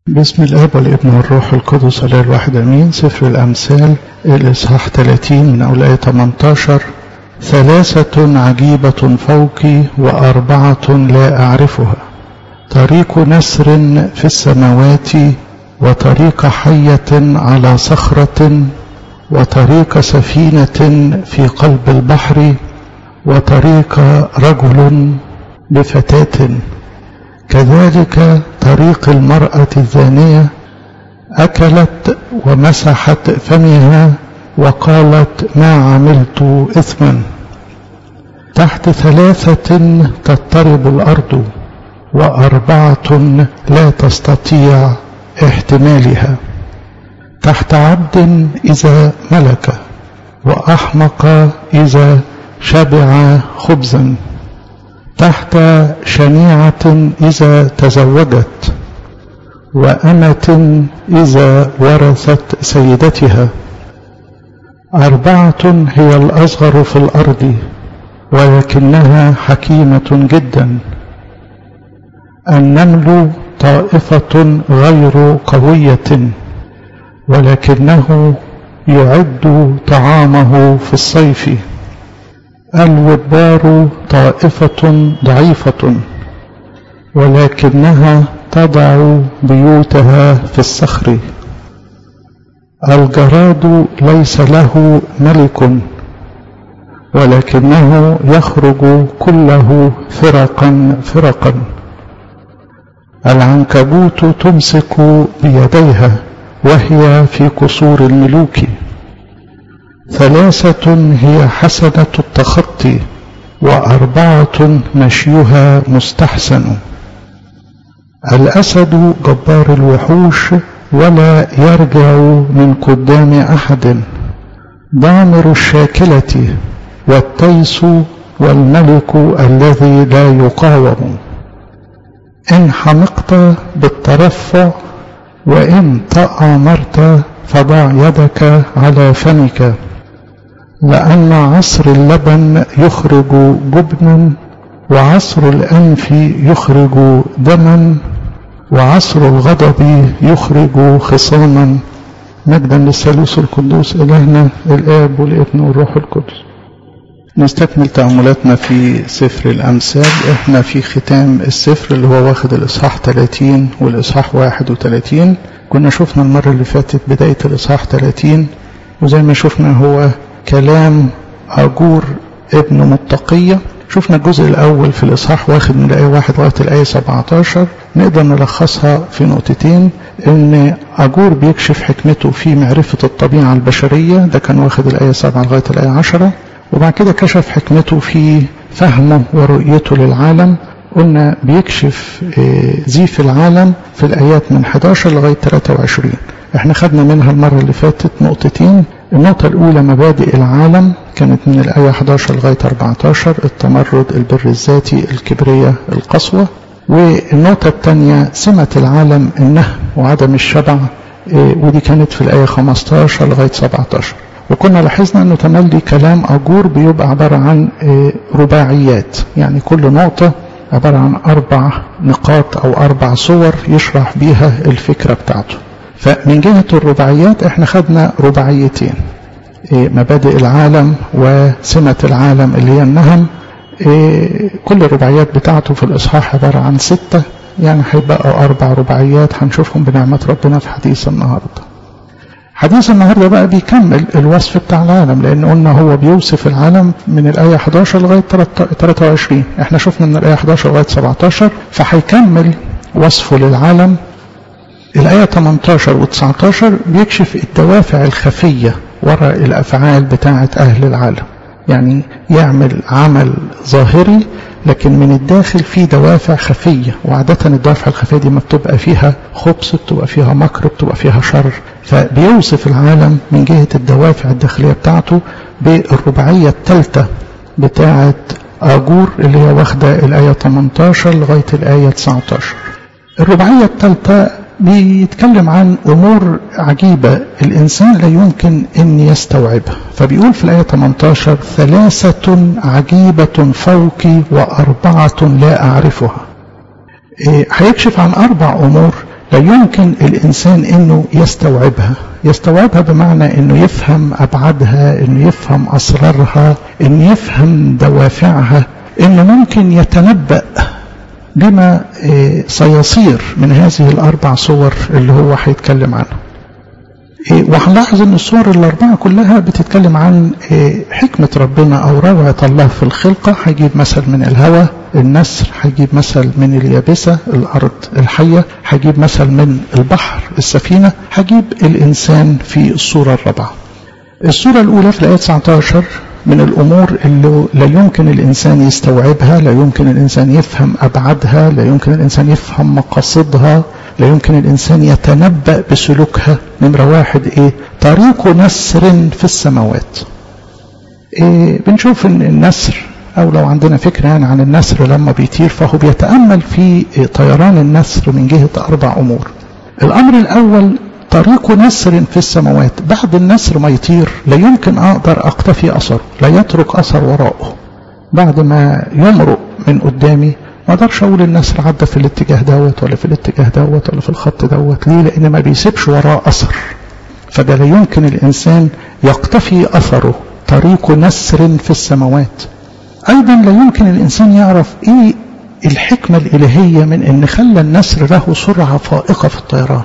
بسم الاب والابن والروح القدس الاله الواحد امين سفر الامثال الاصحاح 30 من اولئك 18 ثلاثة عجيبة فوقي وأربعة لا أعرفها طريق نسر في السماوات وطريق حية على صخرة وطريق سفينة في قلب البحر وطريق رجل بفتاة كذلك طريق المرأة الزانية أكلت ومسحت فمها وقالت ما عملت إثما تحت ثلاثة تضطرب الأرض وأربعة لا تستطيع احتمالها تحت عبد إذا ملك وأحمق إذا شبع خبزا تحت شنيعة إذا تزوجت وأمة إذا ورثت سيدتها أربعة هي الأصغر في الأرض ولكنها حكيمة جدا النمل طائفة غير قوية ولكنه يعد طعامه في الصيف الوبار طائفة ضعيفة ولكنها تضع بيوتها في الصخر الجراد ليس له ملك ولكنه يخرج كله فرقا فرقا العنكبوت تمسك بيديها وهي في قصور الملوك ثلاثة هي حسنة التخطي وأربعة مشيها مستحسن الأسد جبار الوحوش ولا يرجع من قدام أحد ضامر الشاكلة والتيس والملك الذي لا يقاوم إن حمقت بالترفع وإن تآمرت فضع يدك على فمك لأن عصر اللبن يخرج جبنا وعصر الأنف يخرج دما وعصر الغضب يخرج خصاما مجدا للثالوث القدوس إلهنا الآب والابن والروح القدس نستكمل تأملاتنا في سفر الأمثال احنا في ختام السفر اللي هو واخد الإصحاح 30 والإصحاح 31 كنا شفنا المرة اللي فاتت بداية الإصحاح 30 وزي ما شفنا هو كلام أجور ابن متقية شفنا الجزء الأول في الإصحاح واخد من الآية واحد لغاية الآية 17 نقدر نلخصها في نقطتين إن أجور بيكشف حكمته في معرفة الطبيعة البشرية ده كان واخد الآية 7 لغاية الآية 10 وبعد كده كشف حكمته في فهمه ورؤيته للعالم قلنا بيكشف زيف العالم في الآيات من 11 لغاية 23 احنا خدنا منها المرة اللي فاتت نقطتين النقطة الأولى مبادئ العالم كانت من الآية 11 لغاية 14 التمرد البر الذاتي الكبرية القسوة والنقطة الثانية سمة العالم النهم وعدم الشبع ودي كانت في الآية 15 لغاية 17 وكنا لاحظنا أنه تملي كلام أجور بيبقى عبارة عن رباعيات يعني كل نقطة عبارة عن أربع نقاط أو أربع صور يشرح بيها الفكرة بتاعته فمن جهة الرباعيات احنا خدنا رباعيتين مبادئ العالم وسمة العالم اللي هي النهم كل الرباعيات بتاعته في الإصحاح عبارة عن ستة يعني هيبقى أربع رباعيات هنشوفهم بنعمة ربنا في حديث النهاردة حديث النهاردة بقى بيكمل الوصف بتاع العالم لأن قلنا هو بيوصف العالم من الآية 11 لغاية 23 احنا شفنا من الآية 11 لغاية 17 فهيكمل وصفه للعالم الآية 18 و 19 بيكشف الدوافع الخفية وراء الأفعال بتاعة أهل العالم يعني يعمل عمل ظاهري لكن من الداخل في دوافع خفية وعادة الدوافع الخفية دي ما بتبقى فيها خبث بتبقى فيها مكر بتبقى فيها شر فبيوصف العالم من جهة الدوافع الداخلية بتاعته بالرباعية الثالثة بتاعة آجور اللي هي واخدة الآية 18 لغاية الآية 19 الرباعية الثالثة بيتكلم عن أمور عجيبة الإنسان لا يمكن أن يستوعبها فبيقول في الآية 18 ثلاثة عجيبة فوقي وأربعة لا أعرفها هيكشف عن أربع أمور لا يمكن الإنسان أنه يستوعبها يستوعبها بمعنى أنه يفهم أبعادها أنه يفهم أسرارها أنه يفهم دوافعها أنه ممكن يتنبأ بما سيصير من هذه الأربع صور اللي هو هيتكلم عنها وهنلاحظ ان الصور الاربعه كلها بتتكلم عن حكمه ربنا او روعه الله في الخلقه هيجيب مثل من الهواء النسر هيجيب مثل من اليابسه الارض الحيه هيجيب مثل من البحر السفينه هيجيب الانسان في الصوره الرابعه الصوره الاولى في الايه 19 من الامور اللي لا يمكن الانسان يستوعبها لا يمكن الانسان يفهم ابعادها لا يمكن الانسان يفهم مقاصدها لا يمكن الإنسان يتنبأ بسلوكها نمرة واحد إيه طريق نسر في السماوات إيه بنشوف إن النسر أو لو عندنا فكرة يعني عن النسر لما بيطير فهو بيتأمل في طيران النسر من جهة أربع أمور الأمر الأول طريق نسر في السماوات بعد النسر ما يطير لا يمكن أقدر أقتفي أثره لا يترك أثر وراءه بعد ما يمرق من قدامي ما اقدرش اقول النسر عدى في الاتجاه دوت ولا في الاتجاه دوت ولا في الخط دوت ليه لان ما بيسيبش وراه اثر فده لا يمكن الانسان يقتفي اثره طريق نسر في السماوات ايضا لا يمكن الانسان يعرف ايه الحكمة الالهية من ان خلى النسر له سرعة فائقة في الطيران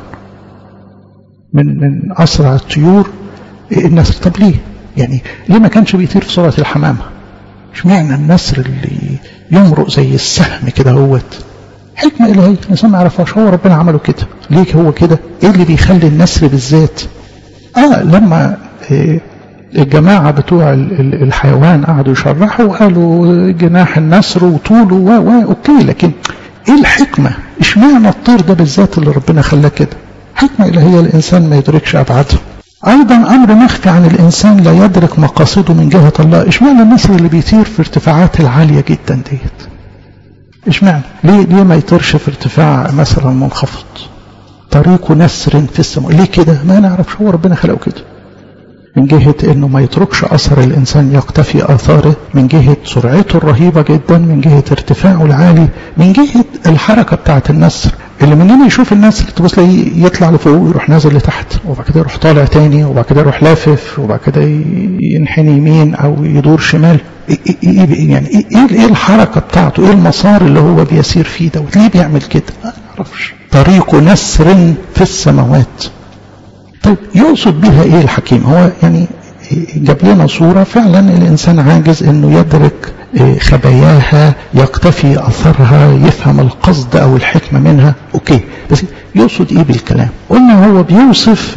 من من اسرع الطيور النسر طب ليه يعني ليه ما كانش بيطير في سرعة الحمامة اشمعنى النسر اللي يمرق زي السهم كده هوت حكمة إلهية الإنسان ما يعرفهاش هو ربنا عمله كده ليه هو كده إيه اللي بيخلي النسر بالذات آه لما إيه الجماعة بتوع الحيوان قعدوا يشرحوا وقالوا جناح النسر وطوله و و أوكي لكن إيه الحكمة اشمعنى الطير ده بالذات اللي ربنا خلاه كده حكمة إلهية الإنسان ما يدركش أبعادها أيضا أمر مخفي عن الإنسان لا يدرك مقاصده من جهة الله إشمعنى النسر اللي بيطير في ارتفاعات العالية جدا ديت إشمعنى ليه, ليه ما يطيرش في ارتفاع مثلا منخفض طريق نسر في السماء ليه كده ما نعرفش هو ربنا خلقه كده من جهة انه ما يتركش اثر الانسان يقتفي اثاره من جهة سرعته الرهيبة جدا من جهة ارتفاعه العالي من جهة الحركة بتاعة النسر اللي مننا يشوف النسر تبص تلاقيه يطلع لفوق ويروح نازل لتحت وبعد كده يروح طالع تاني وبعد كده يروح لافف وبعد كده ينحني يمين او يدور شمال يعني ايه ايه الحركة بتاعته ايه المسار اللي هو بيسير فيه ده ليه بيعمل كده ما نعرفش طريق نسر في السماوات طيب يقصد بها ايه الحكيم هو يعني جاب لنا صورة فعلا الإنسان عاجز أنه يدرك خباياها يقتفي أثرها يفهم القصد أو الحكمة منها أوكي بس يقصد إيه بالكلام قلنا هو بيوصف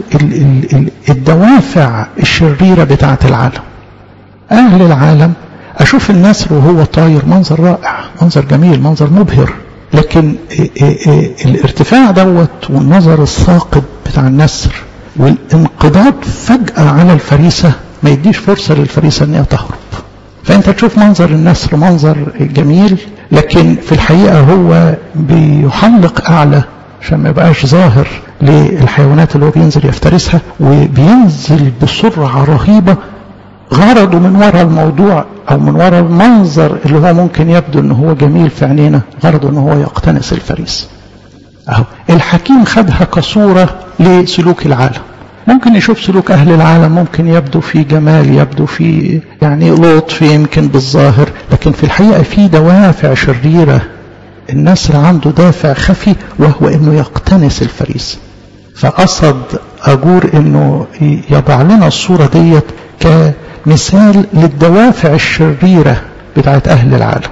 الدوافع الشريرة بتاعة العالم أهل العالم أشوف النسر وهو طاير منظر رائع منظر جميل منظر مبهر لكن الارتفاع دوت والنظر الثاقب بتاع النسر والانقضاض فجأة على الفريسة ما يديش فرصة للفريسة ان هي تهرب فانت تشوف منظر النسر منظر جميل لكن في الحقيقة هو بيحلق اعلى عشان ما يبقاش ظاهر للحيوانات اللي هو بينزل يفترسها وبينزل بسرعة رهيبة غرضه من وراء الموضوع او من وراء المنظر اللي هو ممكن يبدو ان هو جميل في عينينا غرضه ان هو يقتنص الفريسه أهو الحكيم خدها كصورة لسلوك العالم ممكن يشوف سلوك أهل العالم ممكن يبدو في جمال يبدو في يعني لطف يمكن بالظاهر لكن في الحقيقة في دوافع شريرة النسر عنده دافع خفي وهو أنه يقتنص الفريسة فقصد أجور أنه يضع لنا الصورة ديت كمثال للدوافع الشريرة بتاعت أهل العالم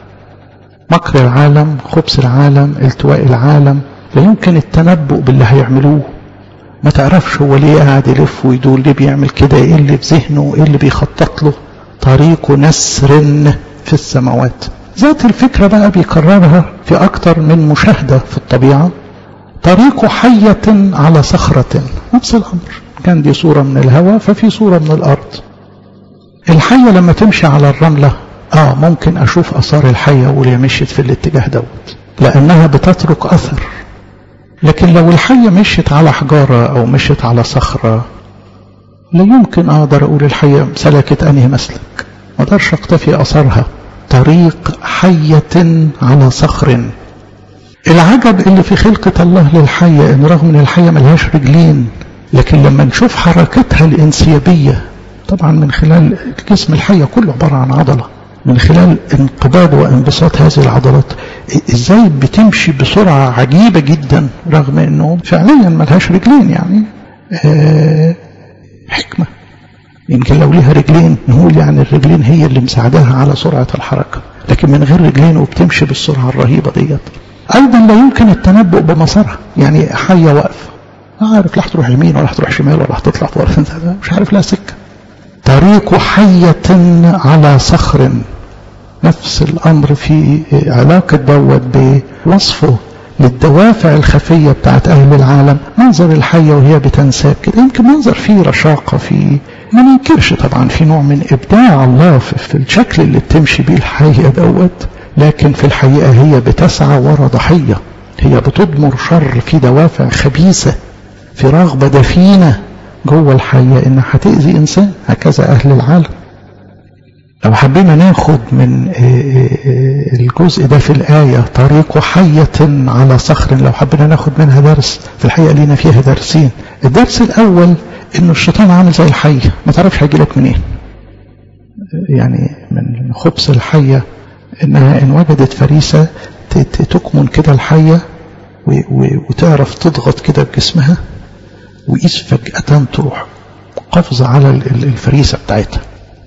مكر العالم خبث العالم التواء العالم لا يمكن التنبؤ باللي هيعملوه ما تعرفش هو ليه قاعد يلف ويدور ليه بيعمل كده ايه اللي في ذهنه ايه اللي بيخطط له طريق نسر في السماوات ذات الفكرة بقى بيكررها في أكتر من مشاهدة في الطبيعة طريق حية على صخرة نفس الأمر كان دي صورة من الهواء ففي صورة من الأرض الحية لما تمشي على الرملة آه ممكن أشوف أثار الحية واللي مشيت في الاتجاه دوت لأنها بتترك أثر لكن لو الحية مشيت على حجارة أو مشيت على صخرة لا يمكن أقدر أقول الحية سلكت أنهي مسلك ما أقدرش أقتفي أثرها طريق حية على صخر العجب اللي في خلقة الله للحية ان رغم ان الحية ملهاش رجلين لكن لما نشوف حركتها الانسيابية طبعا من خلال جسم الحية كله عبارة عن عضلة من خلال انقباض وانبساط هذه العضلات ازاي بتمشي بسرعة عجيبة جدا رغم انه فعليا ملهاش رجلين يعني آه حكمة يمكن لو ليها رجلين نقول يعني الرجلين هي اللي مساعداها على سرعة الحركة لكن من غير رجلين وبتمشي بالسرعة الرهيبة ديت أيضا لا يمكن التنبؤ بمسارها يعني حية واقفة عارف لا هتروح يمين ولا هتروح شمال ولا هتطلع فوق مش عارف لها سكة طريق حية على صخر نفس الأمر في علاقة دوت بوصفه للدوافع الخفية بتاعت أهل العالم منظر الحية وهي بتنساب كده يمكن منظر فيه رشاقة فيه ما ننكرش طبعا في نوع من إبداع الله في الشكل اللي بتمشي بيه الحية دوت لكن في الحقيقة هي بتسعى ورا ضحية هي بتضمر شر في دوافع خبيثة في رغبة دفينة جوه الحية إنها هتأذي إنسان هكذا أهل العالم لو حبينا ناخد من الجزء ده في الآية طريق حية على صخر لو حبينا ناخد منها درس في الحقيقة لينا فيها درسين الدرس الأول إنه الشيطان عامل زي الحية ما تعرفش هيجيلك منين يعني من خبث الحية إنها إن وجدت فريسة تكمن كده الحية وتعرف تضغط كده بجسمها وإذ فجأة تروح قفزة على الفريسة بتاعتها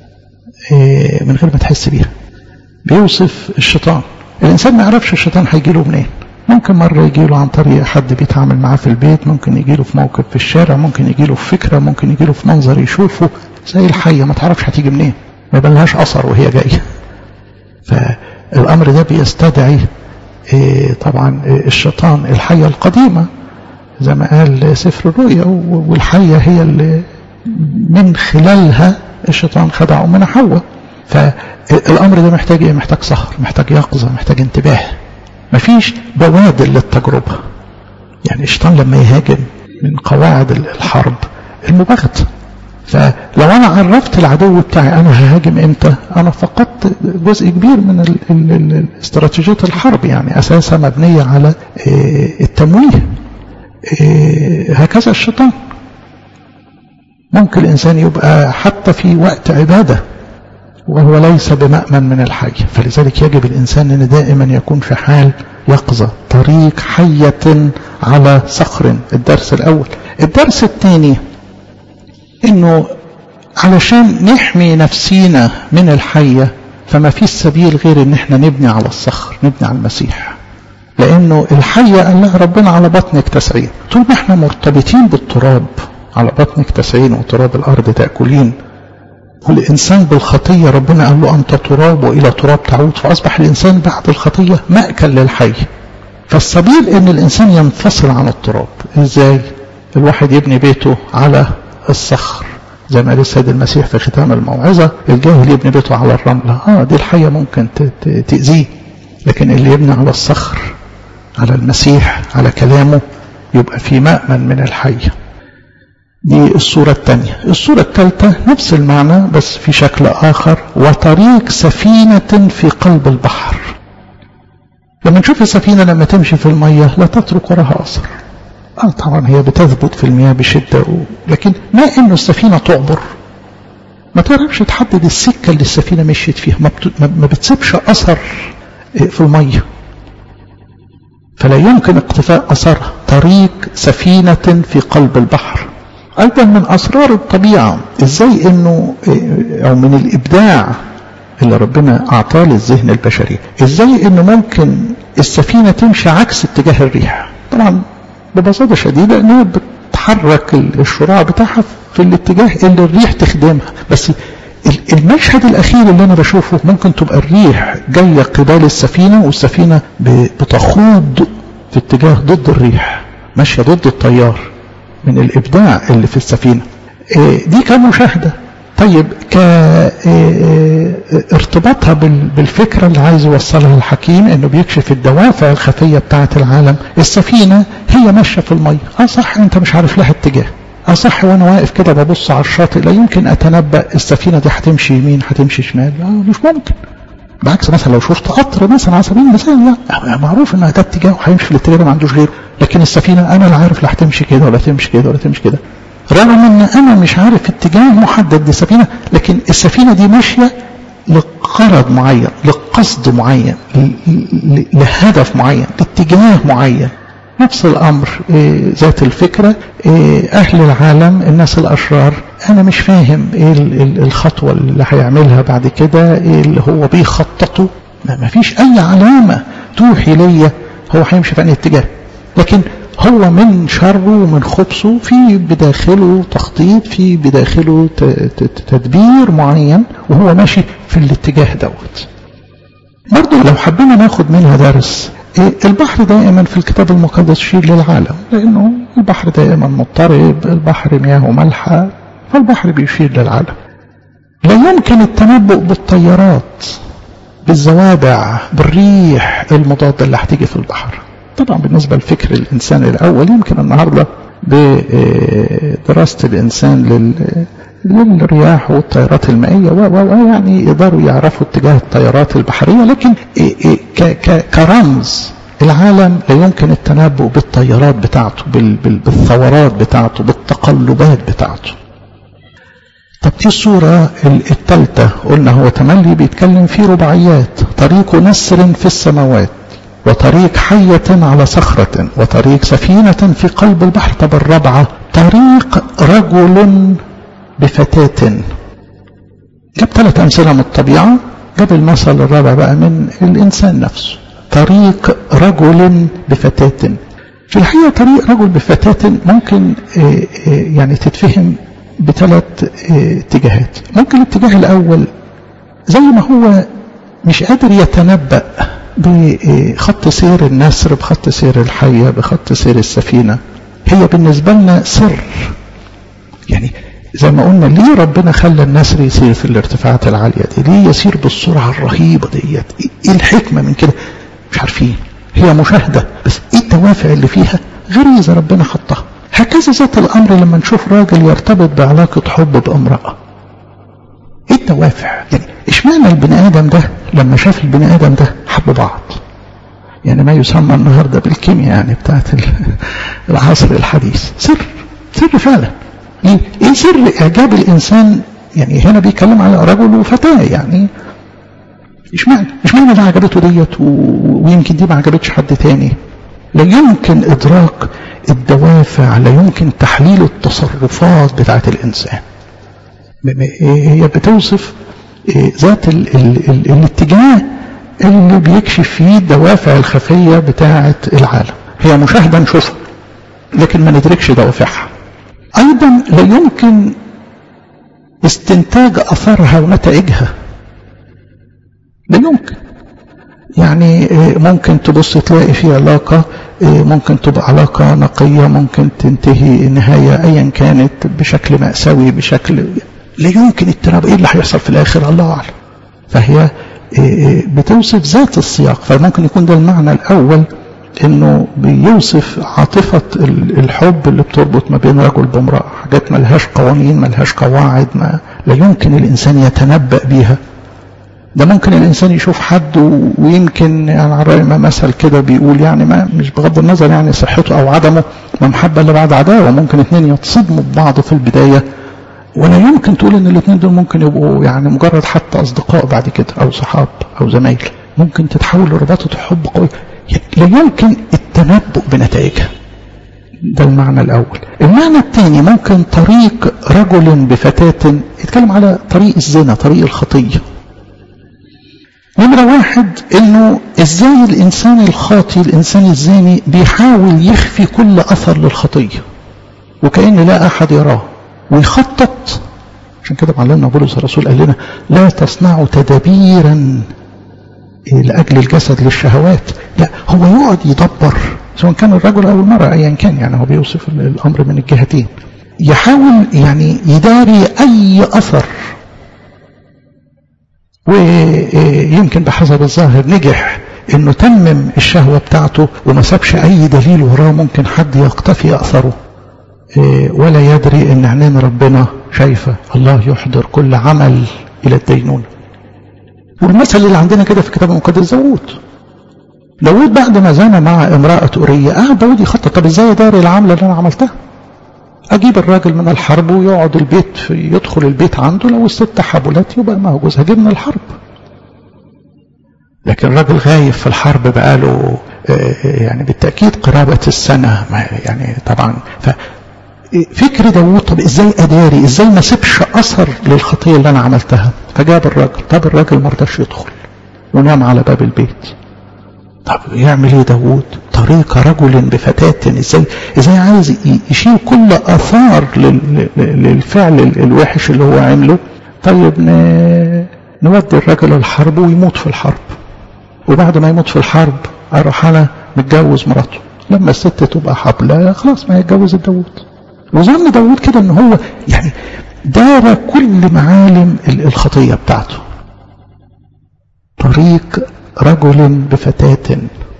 من غير ما تحس بيها بيوصف الشيطان الإنسان ما يعرفش الشيطان هيجي له منين ممكن مرة يجي له عن طريق حد بيتعامل معاه في البيت ممكن يجي له في موقف في الشارع ممكن يجي له في فكرة ممكن يجي له في منظر يشوفه زي الحية ما تعرفش هتيجي منين ما يبانلهاش أثر وهي جاية فالأمر ده بيستدعي طبعا الشيطان الحية القديمة زي ما قال سفر الرؤيا والحية هي اللي من خلالها الشيطان خدع أمنا حواء فالأمر ده محتاج إيه؟ محتاج سهر محتاج يقظة محتاج انتباه مفيش بوادر للتجربة يعني الشيطان لما يهاجم من قواعد الحرب المباغتة فلو أنا عرفت العدو بتاعي أنا ههاجم إمتى أنا فقدت جزء كبير من استراتيجية الحرب يعني أساسها مبنية على التمويه هكذا الشيطان ممكن الإنسان يبقى حتى في وقت عبادة وهو ليس بمأمن من الحي فلذلك يجب الإنسان أن دائما يكون في حال يقظة طريق حية على صخر الدرس الأول الدرس الثاني أنه علشان نحمي نفسينا من الحية فما فيش سبيل غير ان احنا نبني على الصخر نبني على المسيح لانه الحية قال لها ربنا على بطنك تسعين طول ما احنا مرتبطين بالتراب على بطنك تسعين وتراب الارض تأكلين والإنسان بالخطية ربنا قال له أنت تراب وإلى تراب تعود فأصبح الإنسان بعد الخطية مأكل للحي فالسبيل أن الإنسان ينفصل عن التراب إزاي الواحد يبني بيته على الصخر زي ما قال السيد المسيح في ختام الموعظة الجاهل يبني بيته على الرملة آه دي الحية ممكن تأذيه لكن اللي يبني على الصخر على المسيح على كلامه يبقى في مأمن من الحية دي الصورة الثانية الصورة الثالثة نفس المعنى بس في شكل آخر وطريق سفينة في قلب البحر لما نشوف السفينة لما تمشي في المية لا تترك وراها أثر آه طبعا هي بتثبت في المياه بشدة و... لكن ما إنه السفينة تعبر ما تعرفش تحدد السكة اللي السفينة مشيت فيها ما, بت... ما بتسيبش أثر في المية فلا يمكن اقتفاء أثرها طريق سفينة في قلب البحر أيضا من أسرار الطبيعة إزاي إنه أو من الإبداع اللي ربنا أعطاه للذهن البشري إزاي إنه ممكن السفينة تمشي عكس اتجاه الريح طبعا ببساطة شديدة إنها بتحرك الشراع بتاعها في الاتجاه اللي الريح تخدمها بس المشهد الأخير اللي أنا بشوفه ممكن تبقى الريح جاية قبال السفينة والسفينة بتخوض في اتجاه ضد الريح ماشية ضد التيار من الإبداع اللي في السفينة دي كمشاهدة طيب كارتباطها بالفكرة اللي عايز يوصلها الحكيم انه بيكشف الدوافع الخفية بتاعة العالم السفينة هي ماشية في المية اه صح انت مش عارف لها اتجاه اه صح وانا واقف كده ببص على الشاطئ لا يمكن اتنبأ السفينة دي هتمشي يمين هتمشي شمال اه مش ممكن بعكس مثلا لو شفت قطر مثلا على سبيل المثال يعني معروف ان ده اتجاه وهيمشي في الاتجاه ده ما عندوش غيره لكن السفينه انا لا عارف لا هتمشي كده ولا تمشي كده ولا تمشي كده رغم ان انا مش عارف اتجاه محدد للسفينه لكن السفينه دي ماشيه لغرض معين لقصد معين لهدف معين لاتجاه معين نفس الأمر إيه ذات الفكرة إيه أهل العالم الناس الأشرار أنا مش فاهم إيه الخطوة اللي هيعملها بعد كده إيه اللي هو بيخططه ما فيش أي علامة توحي ليا هو هيمشي في أي اتجاه لكن هو من شره ومن خبثه في بداخله تخطيط في بداخله تدبير معين وهو ماشي في الاتجاه دوت برضه لو حبينا ناخد منها درس البحر دائما في الكتاب المقدس يشير للعالم لأنه البحر دائما مضطرب البحر مياهه مالحة فالبحر بيشير للعالم لا يمكن التنبؤ بالطيارات بالزوابع بالريح المضادة اللي هتيجي في البحر طبعا بالنسبة لفكر الإنسان الأول يمكن النهاردة بدراسة الإنسان لل للرياح والطيارات المائية ويعني يقدروا يعرفوا اتجاه الطيارات البحرية لكن كرمز العالم لا يمكن التنبؤ بالطيارات بتاعته بالثورات بتاعته بالتقلبات بتاعته طب دي الصورة الثالثة قلنا هو تملي بيتكلم في رباعيات طريق نسر في السماوات وطريق حية على صخرة وطريق سفينة في قلب البحر طب الرابعة طريق رجل بفتاة جاب ثلاث أمثلة من الطبيعة جاب المثل الرابع بقى من الإنسان نفسه طريق رجل بفتاة في الحقيقة طريق رجل بفتاة ممكن يعني تتفهم بثلاث اتجاهات ممكن الاتجاه الأول زي ما هو مش قادر يتنبأ بخط سير النسر بخط سير الحية بخط سير السفينة هي بالنسبة لنا سر يعني زي ما قلنا ليه ربنا خلى النسر يسير في الارتفاعات العالية دي ليه يسير بالسرعة الرهيبة ديت ايه الحكمة من كده مش عارفين هي مشاهدة بس ايه الدوافع اللي فيها غريزة ربنا حطها هكذا ذات الامر لما نشوف راجل يرتبط بعلاقة حب بامرأة ايه الدوافع يعني اشمعنى البني ادم ده لما شاف البني ادم ده حب بعض يعني ما يسمى النهاردة بالكيمياء يعني بتاعت العصر الحديث سر سر فعلا ايه سر اعجاب الانسان يعني هنا بيتكلم على رجل وفتاة يعني اشمعنى اشمعنى ده عجبته ديت ويمكن دي ما عجبتش حد تاني لا يمكن ادراك الدوافع لا يمكن تحليل التصرفات بتاعت الانسان هي بتوصف ذات ال ال ال الاتجاه اللي بيكشف فيه الدوافع الخفية بتاعت العالم هي مشاهدة نشوفها لكن ما ندركش دوافعها أيضا لا يمكن استنتاج أثرها ونتائجها لا يمكن يعني ممكن تبص تلاقي في علاقة ممكن تبقى علاقة نقية ممكن تنتهي نهاية أيا كانت بشكل مأساوي بشكل لا يمكن التنبؤ إيه اللي هيحصل في الآخر الله أعلم فهي بتوصف ذات السياق فممكن يكون ده المعنى الأول انه بيوصف عاطفة الحب اللي بتربط ما بين رجل بامرأة حاجات ملهاش قوانين ملهاش قواعد ما لا يمكن الانسان يتنبأ بيها ده ممكن الانسان يشوف حد ويمكن يعني على رأي ما مثل كده بيقول يعني ما مش بغض النظر يعني صحته او عدمه ما محبة الا بعد عداوة ممكن اتنين يتصدموا ببعض في البداية ولا يمكن تقول ان الاثنين دول ممكن يبقوا يعني مجرد حتى اصدقاء بعد كده او صحاب او زمايل ممكن تتحول لرباطة حب قوي لا يمكن التنبؤ بنتائجها ده المعنى الأول المعنى الثاني ممكن طريق رجل بفتاة يتكلم على طريق الزنا طريق الخطية نمرة واحد انه ازاي الانسان الخاطي الانسان الزاني بيحاول يخفي كل اثر للخطية وكأن لا احد يراه ويخطط عشان كده معلمنا بولس الرسول قال لنا لا تصنعوا تدابيرا لأجل الجسد للشهوات لا هو يقعد يدبر سواء كان الرجل أو المرأة أيا كان يعني هو بيوصف الأمر من الجهتين يحاول يعني يداري أي أثر ويمكن بحسب الظاهر نجح انه تمم الشهوة بتاعته وما سابش اي دليل وراه ممكن حد يقتفي اثره ولا يدري ان عينين ربنا شايفة الله يحضر كل عمل الى الدينونة والمثل اللي عندنا كده في الكتاب المقدس داوود داوود بعد ما زنى مع امرأة أورية قعد داوود يخطط طب ازاي اداري العملة اللي انا عملتها اجيب الراجل من الحرب ويقعد البيت في يدخل البيت عنده لو الست حبلت يبقى ما هو جوزها جه من الحرب لكن الراجل غايب في الحرب بقاله يعني بالتأكيد قرابة السنة يعني طبعا ف فكر داوود طب ازاي اداري ازاي ما سيبش اثر للخطيه اللي انا عملتها فجاب الراجل طب الراجل ما رضاش يدخل ونام على باب البيت طب يعمل ايه داوود طريق رجل بفتاة ازاي ازاي عايز يشيل كل اثار للفعل الوحش اللي هو عمله طيب نودي الراجل الحرب ويموت في الحرب وبعد ما يموت في الحرب اروح انا متجوز مراته لما الست تبقى حبلة خلاص ما يتجوز داوود وظن داوود كده ان هو يعني دار كل معالم الخطية بتاعته طريق رجل بفتاة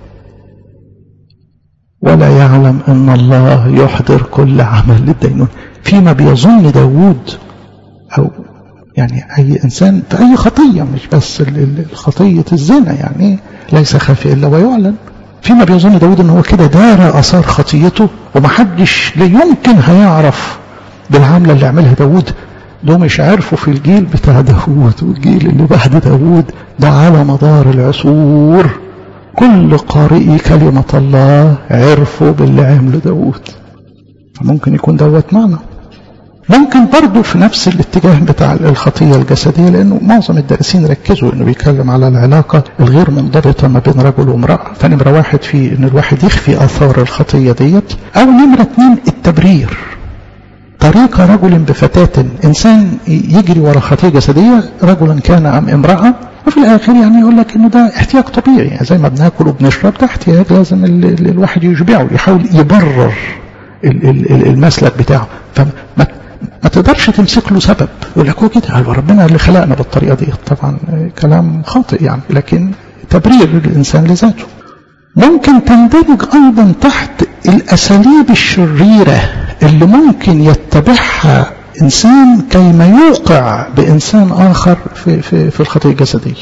ولا يعلم ان الله يحضر كل عمل للدينون فيما بيظن داوود او يعني اي انسان في اي خطية مش بس خطية الزنا يعني ليس خافي الا ويعلن فيما بيظن داود ان هو كده دار اثار خطيته ومحدش لا يمكن هيعرف بالعملة اللي عملها داود ده مش عارفه في الجيل بتاع داود والجيل اللي بعد داود ده على مدار العصور كل قارئي كلمة الله عرفوا باللي عمله داود فممكن يكون دوت معنى ممكن برضه في نفس الاتجاه بتاع الخطية الجسدية لأنه معظم الدارسين ركزوا أنه بيتكلم على العلاقة الغير منضبطة ما بين رجل وامرأة فنمرة واحد في أن الواحد يخفي آثار الخطية ديت أو نمرة اتنين التبرير طريق رجل بفتاة إنسان يجري ورا خطية جسدية رجلا كان أم امرأة وفي الآخر يعني يقول لك إنه ده احتياج طبيعي يعني زي ما بناكل وبنشرب ده احتياج لازم الواحد يشبعه يحاول يبرر المسلك بتاعه فما ما تقدرش تمسك له سبب يقول لك هو كده ربنا اللي خلقنا بالطريقه دي طبعا كلام خاطئ يعني لكن تبرير الانسان لذاته ممكن تندرج ايضا تحت الاساليب الشريره اللي ممكن يتبعها انسان كيما يوقع بانسان اخر في في في الخطيه الجسديه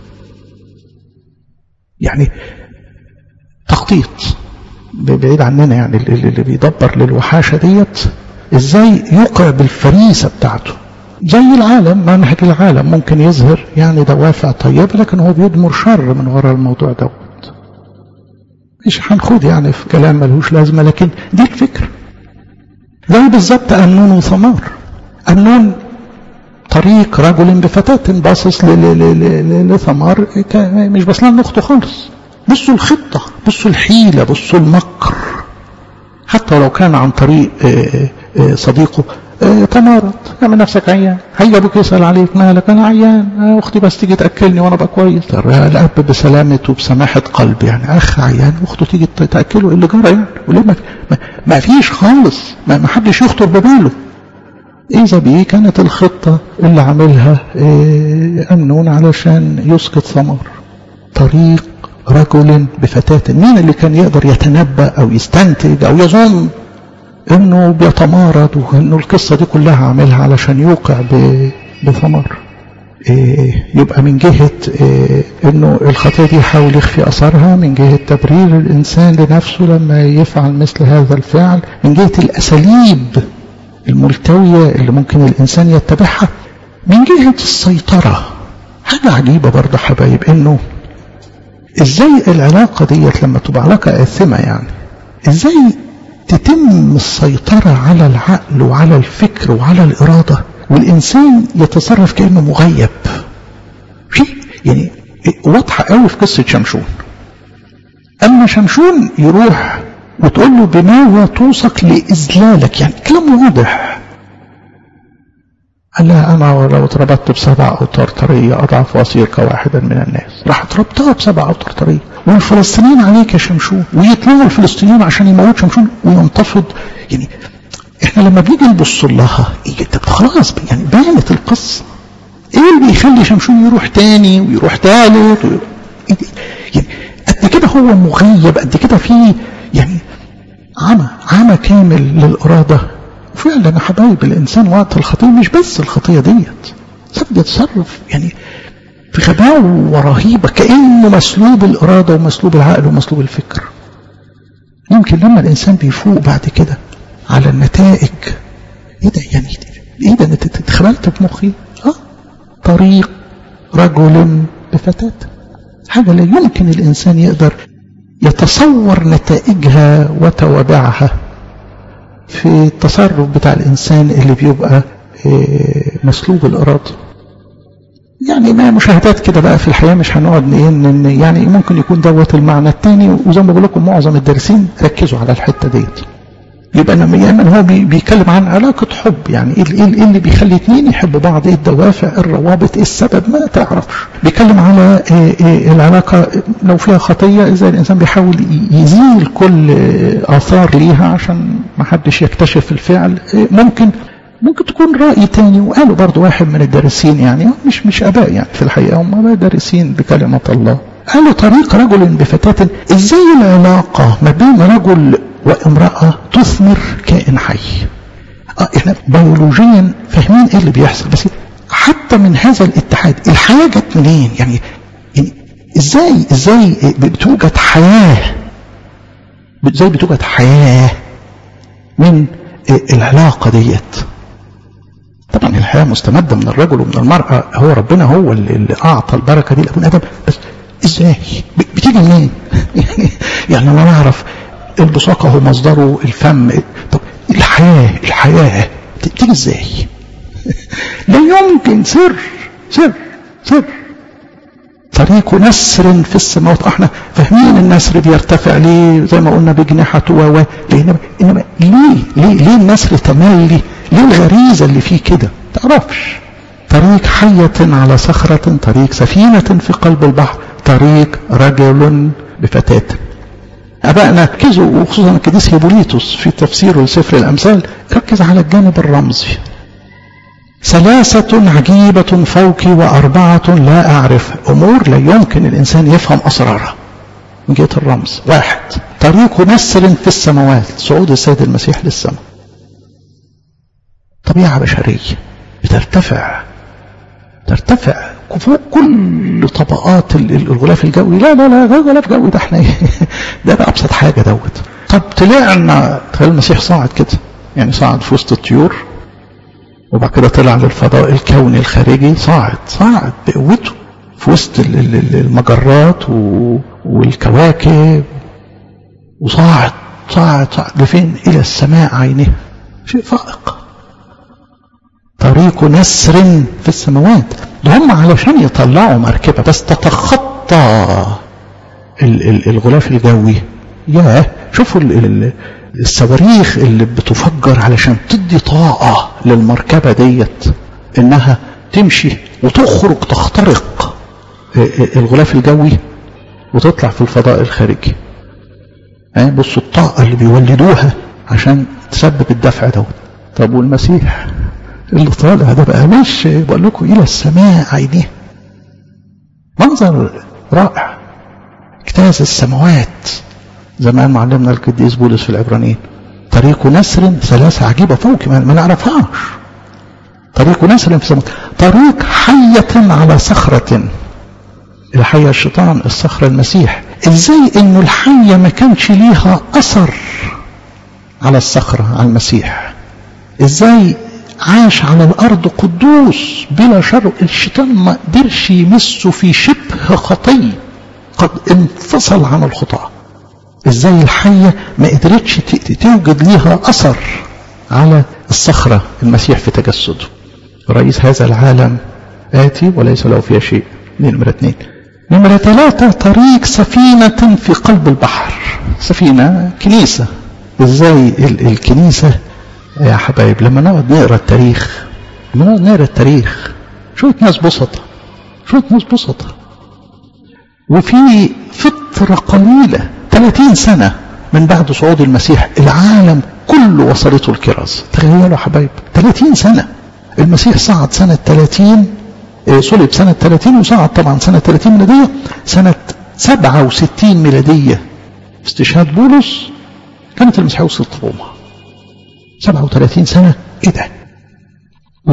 يعني تخطيط بعيد عننا يعني اللي بيدبر للوحاشه ديت ازاي يوقع بالفريسة بتاعته زي العالم منهج العالم ممكن يظهر يعني دوافع طيبة لكن هو بيدمر شر من وراء الموضوع دوت مش هنخوض يعني في كلام ملهوش لازمة لكن دي الفكرة زي بالظبط أمنون وثمار أمنون طريق رجل بفتاة باصص لثمار مش بصلان اخته خالص بصوا الخطة بصوا الحيلة بصوا المكر حتى لو كان عن طريق صديقه تمارض اعمل نفسك عيان هيا ابوك يسال عليك مالك انا عيان اختي بس تيجي تاكلني وانا ابقى كويس الاب بسلامه وبسماحه قلب يعني اخ عيان واخته تيجي تاكله اللي جرى يعني وليه ما, ما فيش خالص ما, ما حدش يخطر بباله اذا بيه كانت الخطه اللي عاملها امنون علشان يسقط ثمار طريق رجل بفتاة مين اللي كان يقدر يتنبأ أو يستنتج أو يظن انه بيتمارض وانه القصة دي كلها عاملها علشان يوقع بثمار إيه يبقى من جهة إيه انه الخطية دي يحاول يخفي اثرها من جهة تبرير الانسان لنفسه لما يفعل مثل هذا الفعل من جهة الاساليب الملتوية اللي ممكن الانسان يتبعها من جهة السيطرة حاجة عجيبة برضه حبايب انه ازاي العلاقة ديت لما تبقى علاقة آثمة يعني ازاي تتم السيطرة على العقل وعلى الفكر وعلى الإرادة والإنسان يتصرف كأنه مغيب في يعني واضحة قوي في قصة شمشون أما شمشون يروح وتقول له بما توثق لإذلالك يعني كلام واضح قال لها أنا لو اتربطت بسبع أوتار طرية أضعف وأصير كواحدا من الناس راح ضربتها بسبع أوتار طرية والفلسطينيين عليك يا شمشون ويطلعوا الفلسطينيين عشان يموت شمشون وينتفض يعني احنا لما بنيجي نبص لها إيه طب خلاص يعني بانت القصة ايه اللي بيخلي شمشون يروح تاني ويروح تالت ويروح يعني قد كده هو مغيب قد كده في يعني عمى عمى كامل للإرادة وفعلا يا حبايب الإنسان وقت الخطية مش بس الخطية ديت ساب يتصرف يعني في غباوة رهيبة كأنه مسلوب الإرادة ومسلوب العقل ومسلوب الفكر يمكن لما الإنسان بيفوق بعد كده على النتائج إيه ده يعني إيه ده أنت اتخبلت في مخي آه طريق رجل بفتاة حاجة لا يمكن الإنسان يقدر يتصور نتائجها وتوابعها في التصرف بتاع الإنسان اللي بيبقى مسلوب الإرادة يعني ما مشاهدات كده بقى في الحياة مش هنقعد ان يعني ممكن يكون دوت المعنى الثاني وزي ما بقول لكم معظم الدارسين ركزوا على الحتة ديت يبقى لما يا هو بيتكلم عن علاقة حب يعني ايه ايه اللي بيخلي اتنين يحبوا بعض ايه الدوافع الروابط ايه السبب ما تعرفش بيتكلم على إيه إيه العلاقة لو فيها خطية ازاي الانسان بيحاول يزيل كل اثار ليها عشان ما حدش يكتشف الفعل إيه ممكن ممكن تكون رأي تاني وقالوا برضو واحد من الدارسين يعني مش مش اباء يعني في الحقيقة هم دارسين بكلمة الله قالوا طريق رجل بفتاة ازاي العلاقة ما بين رجل وامرأة تثمر كائن حي اه احنا بيولوجيا فاهمين ايه اللي بيحصل بس حتى من هذا الاتحاد الحياة جت منين يعني, يعني ازاي ازاي بتوجد حياة ازاي بتوجد حياة من العلاقة ديت طبعا الحياة مستمدة من الرجل ومن المرأة هو ربنا هو اللي أعطى البركة دي لأبونا آدم بس إزاي بتيجي منين يعني يعني أنا نعرف البصاقة هو مصدره الفم طب الحياة الحياة تيجي إزاي لا يمكن سر سر سر طريق نسر في السماوات احنا فاهمين النسر بيرتفع ليه زي ما قلنا بجناحته و ليه انما ليه ليه ليه النسر تملي ليه الغريزة اللي فيه كده تعرفش طريق حية على صخرة طريق سفينة في قلب البحر طريق رجل بفتاة أبائنا ركزوا وخصوصا القديس هيبوليتوس في تفسيره لسفر الأمثال ركز على الجانب الرمزي ثلاثة عجيبة فوقي وأربعة لا أعرف أمور لا يمكن الإنسان يفهم أسرارها من جهة الرمز واحد طريق نسر في السماوات صعود السيد المسيح للسماء طبيعة بشرية بترتفع ترتفع فوق كل طبقات الغلاف الجوي لا لا لا غلاف جوي ده احنا ده بقى ابسط حاجه دوت طب طلعنا تخيل المسيح صاعد كده يعني صعد في وسط الطيور وبعد كده طلع للفضاء الكوني الخارجي صاعد صاعد بقوته في وسط المجرات والكواكب وصاعد صاعد صاعد لفين الى السماء عينه شيء فائق طريق نسر في السماوات ده هم علشان يطلعوا مركبة بس تتخطى الغلاف الجوي يا شوفوا الصواريخ اللي بتفجر علشان تدي طاقة للمركبة ديت انها تمشي وتخرج تخترق الغلاف الجوي وتطلع في الفضاء الخارجي بصوا الطاقة اللي بيولدوها عشان تسبب الدفع دوت طب والمسيح اللي طالع ده بقى مش بقول لكم الى السماء عينيه منظر رائع اجتاز السماوات زمان معلمنا القديس بولس في العبرانيين طريق نسر ثلاثة عجيبة فوق ما نعرفهاش طريق نسر في السماوات طريق حية على صخرة الحية الشيطان الصخرة المسيح ازاي انه الحية ما كانش ليها اثر على الصخرة على المسيح ازاي عاش على الارض قدوس بلا شر الشيطان ما قدرش يمسه في شبه خطيه قد انفصل عن الخطاه ازاي الحيه ما قدرتش توجد ليها اثر على الصخره المسيح في تجسده رئيس هذا العالم اتي وليس له فيها شيء نمرة اثنين نمرة ثلاثة طريق سفينة في قلب البحر سفينة كنيسة ازاي الكنيسة يا حبايب لما نقعد نقرا التاريخ لما نقعد نقرا التاريخ شوية ناس بسطة شوية ناس بسطة وفي فترة قليلة 30 سنة من بعد صعود المسيح العالم كله وصلته الكرازة تخيلوا يا حبايب 30 سنة المسيح صعد سنة 30 صلب سنة 30 وصعد طبعا سنة 30 ميلادية سنة 67 ميلادية استشهاد بولس كانت المسيحية وصلت روما 37 سنة ايه ده وده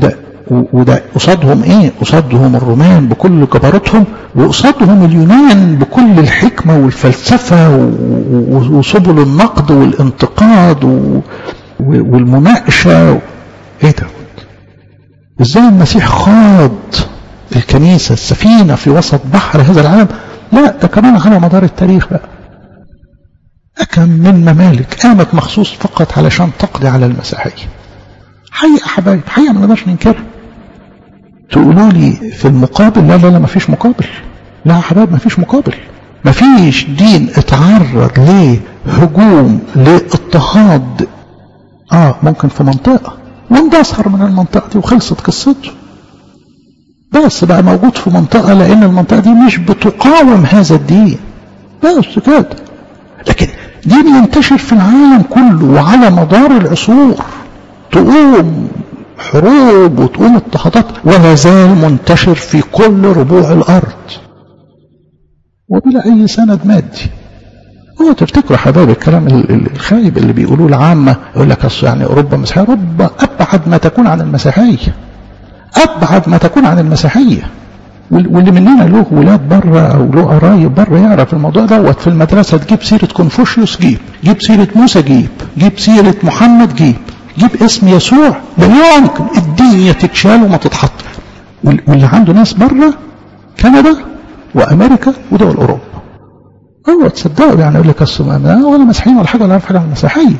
وده قصادهم ايه قصادهم الرومان بكل جبروتهم وقصادهم اليونان بكل الحكمة والفلسفة وسبل النقد والانتقاد والمناقشة ايه ده ازاي المسيح خاض الكنيسة السفينة في وسط بحر هذا العالم لا ده كمان على مدار التاريخ بقى أكم من ممالك قامت مخصوص فقط علشان تقضي على المسيحية حقيقة حبايب حقيقة ما نقدرش ننكرها تقولوا لي في المقابل لا لا لا ما فيش مقابل لا يا حبايب ما فيش مقابل ما فيش دين اتعرض لهجوم لاضطهاد اه ممكن في منطقة واندثر من المنطقة دي وخلصت قصته بس بقى موجود في منطقة لأن المنطقة دي مش بتقاوم هذا الدين بس كده لكن دين ينتشر في العالم كله وعلى مدار العصور تقوم حروب وتقوم اضطهادات ولا زال منتشر في كل ربوع الأرض وبلا أي سند مادي هو تفتكروا حبايب الكلام الخايب اللي بيقولوه العامة يقول لك أصل يعني أوروبا مسيحية أوروبا أبعد ما تكون عن المسيحية أبعد ما تكون عن المسيحية واللي مننا له ولاد بره أو له قرايب بره يعرف الموضوع دوت في المدرسة تجيب سيرة كونفوشيوس جيب جيب سيرة موسى جيب جيب سيرة محمد جيب جيب اسم يسوع لا يمكن الدنيا تتشال وما تتحط واللي عنده ناس بره كندا وامريكا ودول اوروبا هو تصدقوا يعني يقول لك اصل ولا مسيحيين ولا حاجه ولا عارف حاجه عن المسيحيه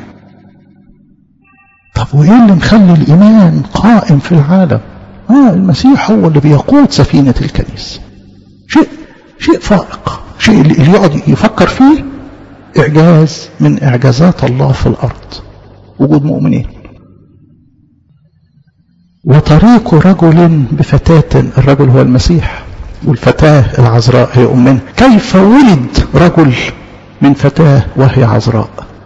طب وايه اللي مخلي الايمان قائم في العالم اه المسيح هو اللي بيقود سفينه الكنيسه شيء شيء فائق شيء اللي يقعد يفكر فيه اعجاز من اعجازات الله في الارض وجود مؤمنين وطريق رجل بفتاة الرجل هو المسيح والفتاة العذراء هي أمنا كيف ولد رجل من فتاة وهي عذراء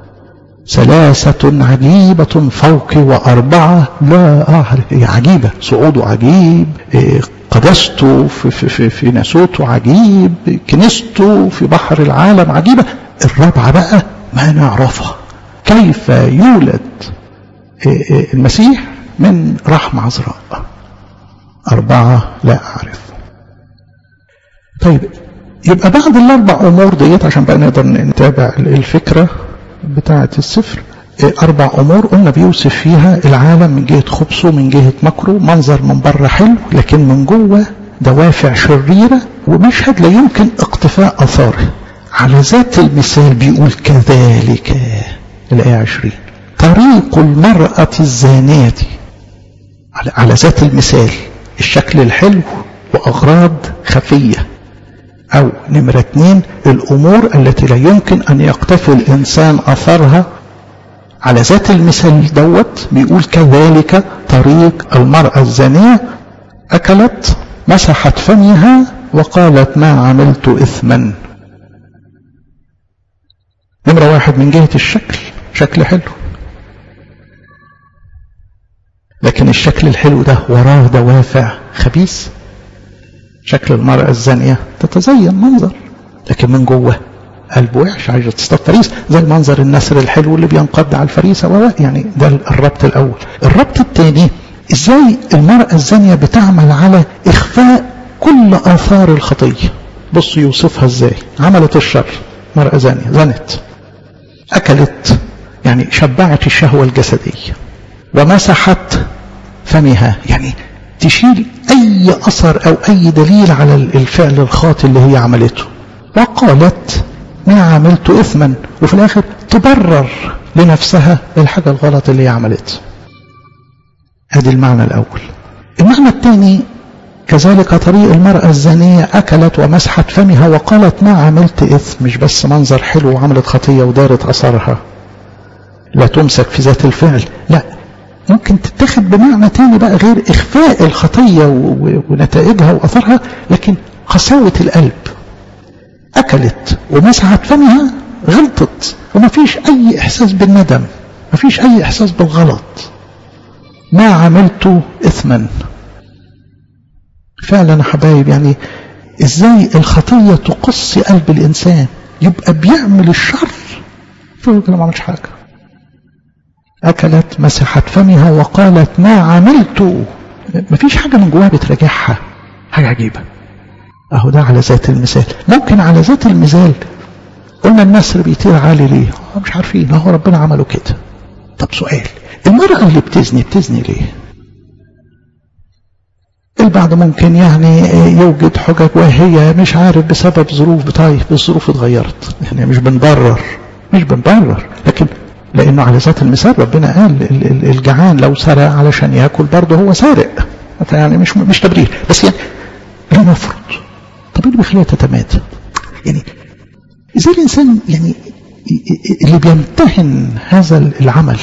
ثلاثة عجيبة فوقي وأربعة لا أعرف هي عجيبة صعوده عجيب قدسته في, في, في, في ناسوته عجيب كنيسته في بحر العالم عجيبة الرابعة بقى ما نعرفها كيف يولد المسيح من رحم عذراء أربعة لا أعرف طيب يبقى بعد الأربع أمور ديت عشان بقى نقدر نتابع الفكرة بتاعة السفر أربع أمور قلنا بيوصف فيها العالم من جهة خبصه من جهة مكره منظر من بره حلو لكن من جوه دوافع شريرة ومشهد لا يمكن اقتفاء أثاره على ذات المثال بيقول كذلك الآية عشرين طريق المرأة الزانية على, على ذات المثال الشكل الحلو وأغراض خفية أو نمرة اتنين الأمور التي لا يمكن أن يقتفي الإنسان أثرها على ذات المثال دوت بيقول كذلك طريق المرأة الزانية أكلت مسحت فمها وقالت ما عملت إثما نمرة واحد من جهة الشكل شكل حلو لكن الشكل الحلو ده وراه دوافع خبيث شكل المرأة الزانية تتزين منظر لكن من جوه قلب وحش عايزة تصطاد فريسة زي منظر النسر الحلو اللي بينقض على الفريسة و يعني ده الربط الأول الربط الثاني ازاي المرأة الزانية بتعمل على إخفاء كل آثار الخطية بص يوصفها ازاي عملت الشر مرأة زانية زنت أكلت يعني شبعت الشهوة الجسدية ومسحت فمها يعني تشيل أي أثر أو أي دليل على الفعل الخاطئ اللي هي عملته وقالت ما عملت إثما وفي الآخر تبرر لنفسها الحاجة الغلط اللي هي عملتها هذا المعنى الأول المعنى الثاني كذلك طريق المرأة الزانية أكلت ومسحت فمها وقالت ما عملت إثم مش بس منظر حلو وعملت خطية ودارت أثرها لا تمسك في ذات الفعل لا ممكن تتخذ بمعنى تاني بقى غير إخفاء الخطية ونتائجها وأثرها لكن قساوة القلب أكلت ومسحت فمها غلطت وما فيش أي إحساس بالندم ما فيش أي إحساس بالغلط ما عملت إثما فعلا يا حبايب يعني إزاي الخطية تقصي قلب الإنسان يبقى بيعمل الشر فهو ما عملش حاجة أكلت مسحت فمها وقالت ما عملت مفيش حاجة من جواها بتراجعها حاجة عجيبة اهو ده على ذات المثال ممكن على ذات المثال قلنا النسر بيطير عالي ليه مش عارفين هو ربنا عمله كده طب سؤال المرأة اللي بتزني بتزني ليه البعض ممكن يعني يوجد حجج وهي مش عارف بسبب ظروف طيب الظروف اتغيرت يعني مش بنبرر مش بنبرر لكن لانه على ذات المثال ربنا قال الجعان لو سرق علشان ياكل برضه هو سارق يعني مش مش تبرير بس يعني لنفرض طب ايه اللي بيخليها تتمادى يعني ازاي الانسان يعني اللي بيمتهن هذا العمل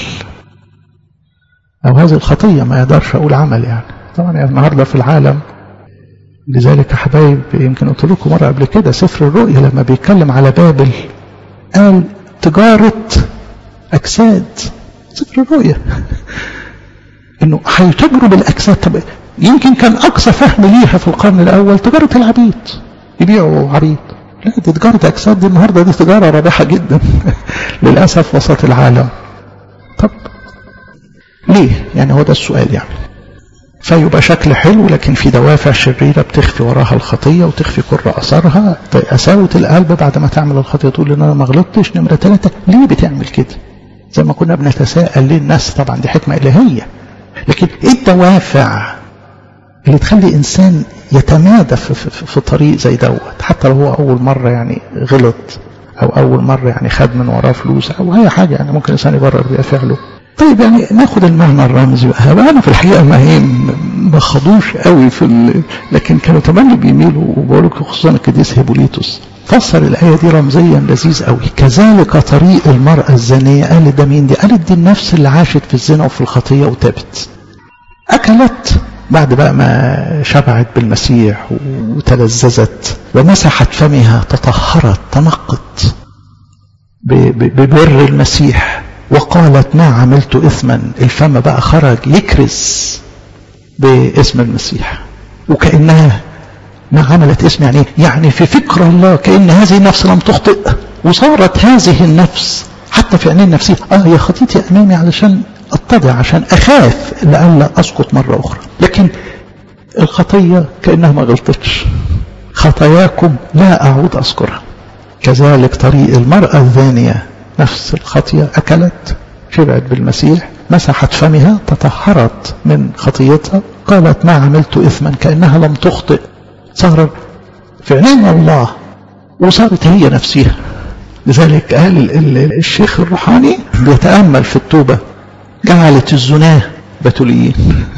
او هذه الخطيه ما يقدرش اقول عمل يعني طبعا يعني النهارده في العالم لذلك يا حبايب يمكن قلت لكم مره قبل كده سفر الرؤيا لما بيتكلم على بابل قال تجاره اجساد سفر الرؤيا انه هيتجروا بالاجساد طب يمكن كان اقصى فهم ليها في القرن الاول تجاره العبيد يبيعوا عبيد لا دي تجاره اجساد دي النهارده دي تجاره رابحه جدا للاسف وسط العالم طب ليه يعني هو ده السؤال يعني فيبقى شكل حلو لكن في دوافع شريرة بتخفي وراها الخطية وتخفي كل أثرها قساوة القلب بعد ما تعمل الخطية تقول إن أنا ما غلطتش نمرة ثلاثة ليه بتعمل كده؟ زي ما كنا بنتساءل ليه الناس طبعا دي حكمة إلهية لكن إيه الدوافع اللي تخلي إنسان يتمادى في, في, في طريق زي دوت حتى لو هو أول مرة يعني غلط أو أول مرة يعني خد من وراه فلوس أو أي حاجة يعني ممكن إنسان يبرر بيها فعله طيب يعني ناخد المعنى الرمزي بقى انا في الحقيقه ما هي ما خدوش قوي في ال... لكن كانوا تملي بيميلوا وبقول لك خصوصا القديس هيبوليتوس فسر الايه دي رمزيا لذيذ قوي كذلك طريق المراه الزانيه قالت ده مين دي قالت دي النفس اللي عاشت في الزنا وفي الخطيه وتابت اكلت بعد بقى ما شبعت بالمسيح وتلذذت ومسحت فمها تطهرت تنقت ببر المسيح وقالت ما عملت إثما الفم بقى خرج يكرز باسم المسيح وكأنها ما عملت اسم يعني يعني في فكر الله كأن هذه النفس لم تخطئ وصارت هذه النفس حتى في عينين نفسي اه يا خطيتي امامي علشان اتضع عشان اخاف لئلا اسقط مره اخرى لكن الخطيه كانها ما غلطتش خطاياكم لا اعود اذكرها كذلك طريق المراه الزانيه نفس الخطية أكلت شبعت بالمسيح مسحت فمها تطهرت من خطيتها قالت ما عملت إثما كأنها لم تخطئ صار في عينين الله وصارت هي نفسها لذلك قال الشيخ الروحاني بيتأمل في التوبة جعلت الزناه بتوليين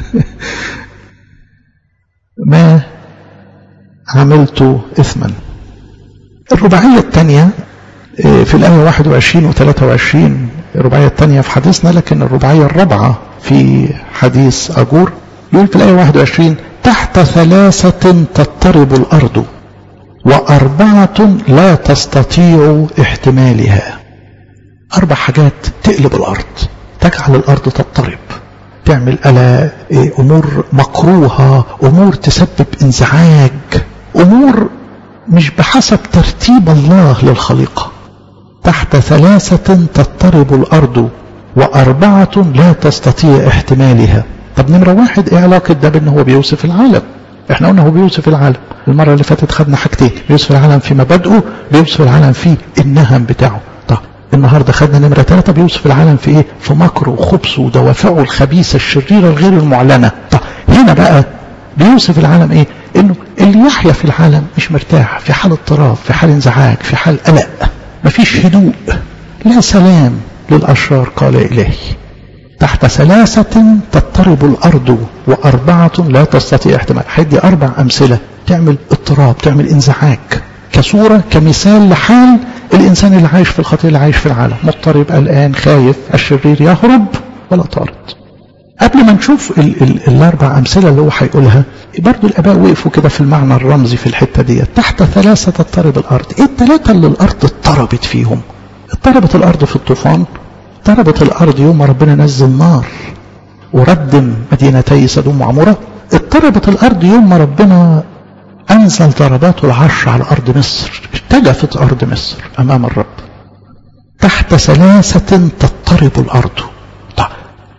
ما عملت إثما الرباعية الثانية في الآية 21 و 23 الرباعية الثانية في حديثنا لكن الرباعية الرابعة في حديث أجور يقول في الآية 21 تحت ثلاثة تضطرب الأرض وأربعة لا تستطيع احتمالها أربع حاجات تقلب الأرض تجعل الأرض تضطرب تعمل ألا أمور مكروهة أمور تسبب انزعاج أمور مش بحسب ترتيب الله للخليقة تحت ثلاثة تضطرب الأرض وأربعة لا تستطيع احتمالها طب نمرة واحد ايه علاقة ده بأنه هو بيوصف العالم احنا قلنا هو بيوصف العالم المرة اللي فاتت خدنا حاجتين بيوصف العالم في مبادئه بيوصف العالم في النهم بتاعه طب النهاردة خدنا نمرة ثلاثة بيوصف العالم في ايه في مكره وخبثه ودوافعه الخبيثة الشريرة الغير المعلنة طب هنا بقى بيوصف العالم ايه انه اللي يحيا في العالم مش مرتاح في حال اضطراب في حال انزعاج في حال قلق مفيش هدوء لا سلام للأشرار قال إلهي تحت ثلاثة تضطرب الأرض وأربعة لا تستطيع احتمال حدي أربع أمثلة تعمل اضطراب تعمل انزعاج كصورة كمثال لحال الإنسان اللي عايش في الخطية اللي عايش في العالم مضطرب قلقان خايف الشرير يهرب ولا طارد قبل ما نشوف ال ال الأربع أمثلة اللي هو هيقولها برضو الآباء وقفوا كده في المعنى الرمزي في الحتة دي تحت ثلاثة تضطرب الأرض إيه الثلاثة اللي الأرض اضطربت فيهم اضطربت الأرض في الطوفان اضطربت الأرض يوم ما ربنا نزل نار وردم مدينتي سدوم وعمورة اضطربت الأرض يوم ما ربنا أنزل ضربات العرش على أرض مصر ارتجفت أرض مصر أمام الرب تحت ثلاثة تضطرب الأرض طيب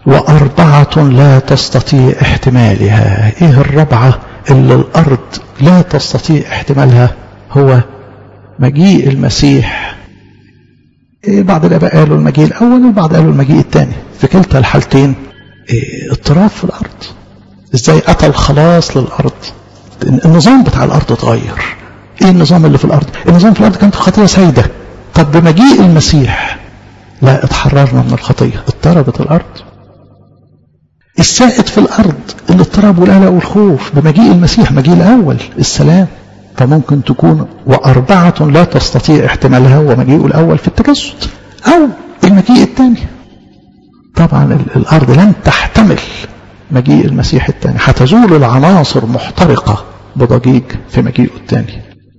وأربعة لا تستطيع احتمالها إيه الربعة اللي الأرض لا تستطيع احتمالها هو مجيء المسيح إيه بعض الآباء قالوا المجيء الأول والبعض قالوا المجيء الثاني في كلتا الحالتين إيه اضطراب في الأرض إزاي أتى الخلاص للأرض النظام بتاع الأرض اتغير إيه النظام اللي في الأرض النظام في الأرض كانت خطية سيدة طب بمجيء المسيح لا اتحررنا من الخطية اضطربت الأرض السائد في الأرض الاضطراب والقلق والخوف بمجيء المسيح مجيء الأول السلام فممكن تكون وأربعة لا تستطيع احتمالها هو مجيء الأول في التجسد أو المجيء الثاني طبعا الأرض لن تحتمل مجيء المسيح الثاني هتزول العناصر محترقة بضجيج في مجيئه الثاني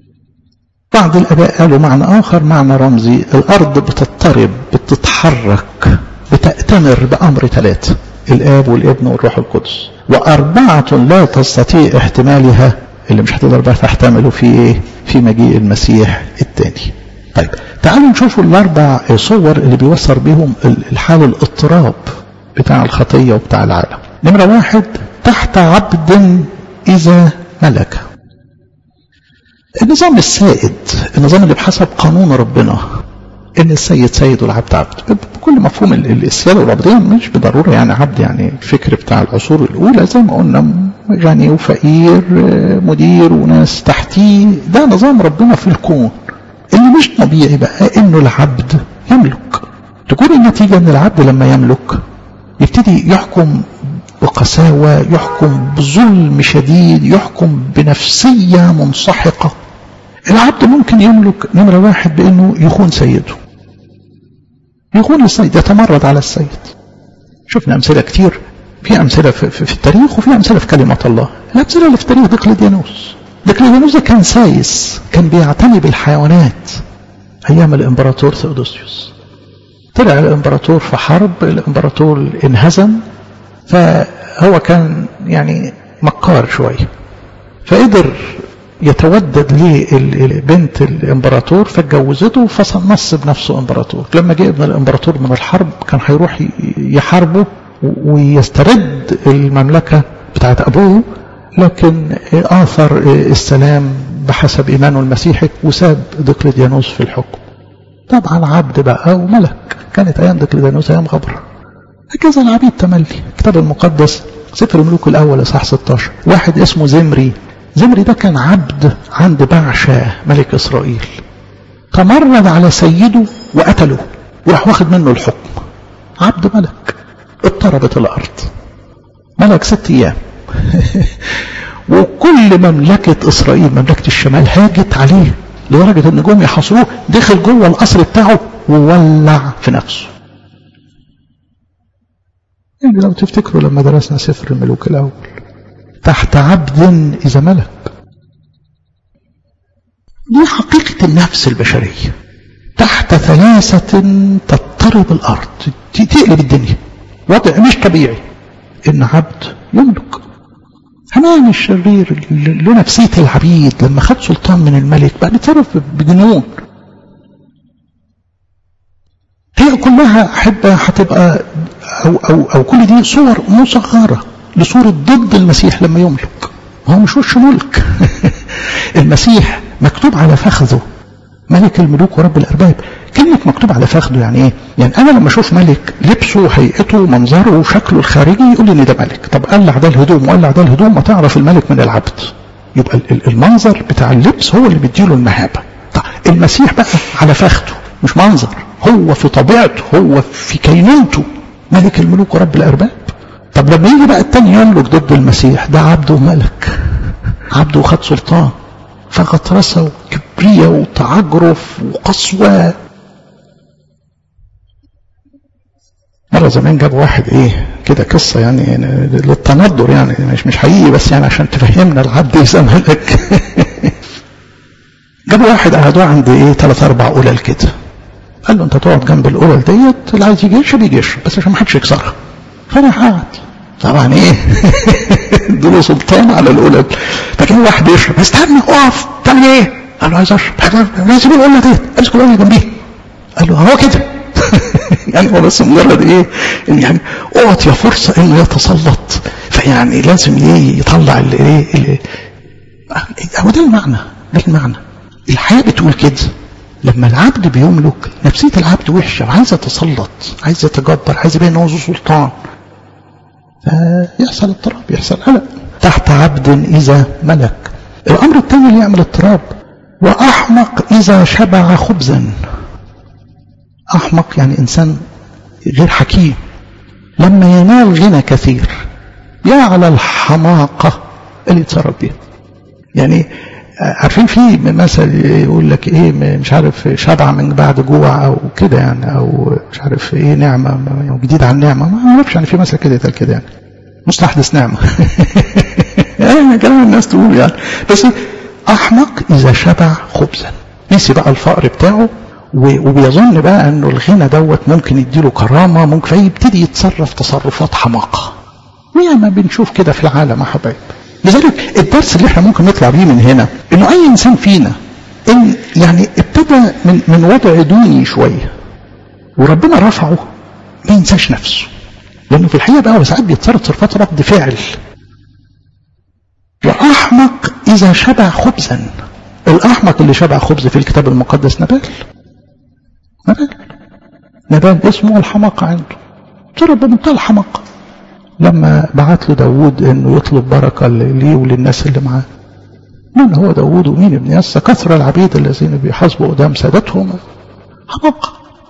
بعض الآباء قالوا معنى آخر معنى رمزي الأرض بتضطرب بتتحرك بتأتمر بأمر ثلاثة الآب والابن والروح القدس وأربعة لا تستطيع احتمالها اللي مش هتقدر بقى تحتمله في ايه في مجيء المسيح الثاني طيب تعالوا نشوفوا الاربع صور اللي بيوصل بيهم الحال الاضطراب بتاع الخطيه وبتاع العالم نمره واحد تحت عبد اذا ملك النظام السائد النظام اللي بحسب قانون ربنا ان السيد سيد والعبد عبد بكل مفهوم السياده والعبوديه مش بالضروره يعني عبد يعني الفكر بتاع العصور الاولى زي ما قلنا غني وفقير مدير وناس تحتيه ده نظام ربنا في الكون اللي مش طبيعي بقى انه العبد يملك تكون النتيجه ان العبد لما يملك يبتدي يحكم بقساوه يحكم بظلم شديد يحكم بنفسيه منسحقه العبد ممكن يملك نمره واحد بانه يخون سيده يخون السيد يتمرد على السيد شفنا امثله كتير في امثله في, في, في التاريخ وفي امثله في كلمه الله الامثله اللي في التاريخ دقلديانوس دقلديانوس ده كان سايس كان بيعتني بالحيوانات ايام الامبراطور ثيودوسيوس طلع الامبراطور في حرب الامبراطور انهزم فهو كان يعني مكار شويه فقدر يتودد لبنت الامبراطور فاتجوزته فنص بنفسه امبراطور لما جاء ابن الامبراطور من الحرب كان هيروح يحاربه ويسترد المملكة بتاعت أبوه لكن آثر السلام بحسب إيمانه المسيحي وساب دقلديانوس في الحكم طبعا عبد بقى وملك كانت أيام دقلديانوس أيام غبر هكذا العبيد تملي الكتاب المقدس سفر الملوك الأول إصحاح 16 واحد اسمه زمري زمري ده كان عبد عند بعشا ملك إسرائيل تمرد على سيده وقتله وراح واخد منه الحكم عبد ملك اضطربت الأرض ملك ست أيام وكل مملكة إسرائيل مملكة الشمال هاجت عليه لدرجة إن جم يحاصروه دخل جوه القصر بتاعه وولع في نفسه يعني لو تفتكروا لما درسنا سفر الملوك الأول تحت عبد إذا ملك دي حقيقة النفس البشرية تحت ثلاثة تضطرب الأرض تقلب الدنيا وضع مش طبيعي إن عبد يملك همان الشرير له نفسية العبيد لما خد سلطان من الملك بقى بيتصرف بجنون هي كلها أحبة هتبقى أو, أو, أو كل دي صور مصغرة لصورة ضد المسيح لما يملك هو مش وش ملك المسيح مكتوب على فخذه ملك الملوك ورب الأرباب كلمة مكتوب على فخذه يعني ايه يعني انا لما اشوف ملك لبسه هيئته منظره وشكله الخارجي يقول لي ان ده ملك طب قلع ده الهدوم وقلع ده الهدوم ما تعرف الملك من العبد يبقى المنظر بتاع اللبس هو اللي بيديله المهابة طب المسيح بقى على فخذه مش منظر هو في طبيعته هو في كينونته ملك الملوك ورب الأرباب طب لما يجي بقى التاني يملك ضد المسيح ده عبد وملك عبد وخد سلطان فغطرسة وكبرية وتعجرف وقسوة مرة زمان جاب واحد ايه كده قصة يعني للتندر يعني مش مش حقيقي بس يعني عشان تفهمنا العبد اذا ملك جاب واحد قعدوه عند ايه ثلاث اربع قلل كده قال له انت تقعد جنب القلل ديت اللي عايز يجي يشرب يجي يشرب بس عشان ما حدش يكسرها فانا قعد طبعا ايه ادوا سلطان على القلل فكان واحد يشرب استنى اقف تعمل ايه؟ قال له عايز اشرب لازم القله ديت امسك القله جنبيه قال له هو كده يعني هو بس مجرد ايه ان يعني اعطي فرصه انه يتسلط فيعني لازم ايه يطلع الايه هو ده المعنى ده المعنى الحياه بتقول كده لما العبد بيملك نفسيه العبد وحشه وعايز يتسلط عايز يتجبر عايز يبين انه ذو سلطان فيحصل اضطراب يحصل قلق تحت عبد اذا ملك الامر الثاني اللي يعمل اضطراب واحمق اذا شبع خبزا احمق يعني انسان غير حكيم لما ينال غنى كثير يا على الحماقة اللي يتصرف بيها يعني عارفين في مثل يقول لك ايه مش عارف شبع من بعد جوع او كده يعني او مش عارف ايه نعمه جديد عن نعمه ما اعرفش يعني في مثل كده يتقال كده يعني مستحدث نعمه يعني كلام الناس تقول يعني بس احمق اذا شبع خبزا نسي بقى الفقر بتاعه وبيظن بقى انه الغنى دوت ممكن يديله كرامه ممكن فيبتدي يتصرف تصرفات حماقه وياما بنشوف كده في العالم يا حبايب لذلك الدرس اللي احنا ممكن نطلع بيه من هنا انه اي انسان فينا ان يعني ابتدى من من وضع دوني شويه وربنا رفعه ما ينساش نفسه لانه في الحقيقه بقى هو ساعات بيتصرف تصرفات رد فعل واحمق اذا شبع خبزا الاحمق اللي شبع خبز في الكتاب المقدس نبال نبال نبال اسمه الحماقه عنده ضرب بمنتهى الحماقه لما بعت له داود انه يطلب بركة ليه وللناس اللي معاه من هو داود ومين ابن يسى كثر العبيد الذين بيحاسبوا قدام سادتهم حماقة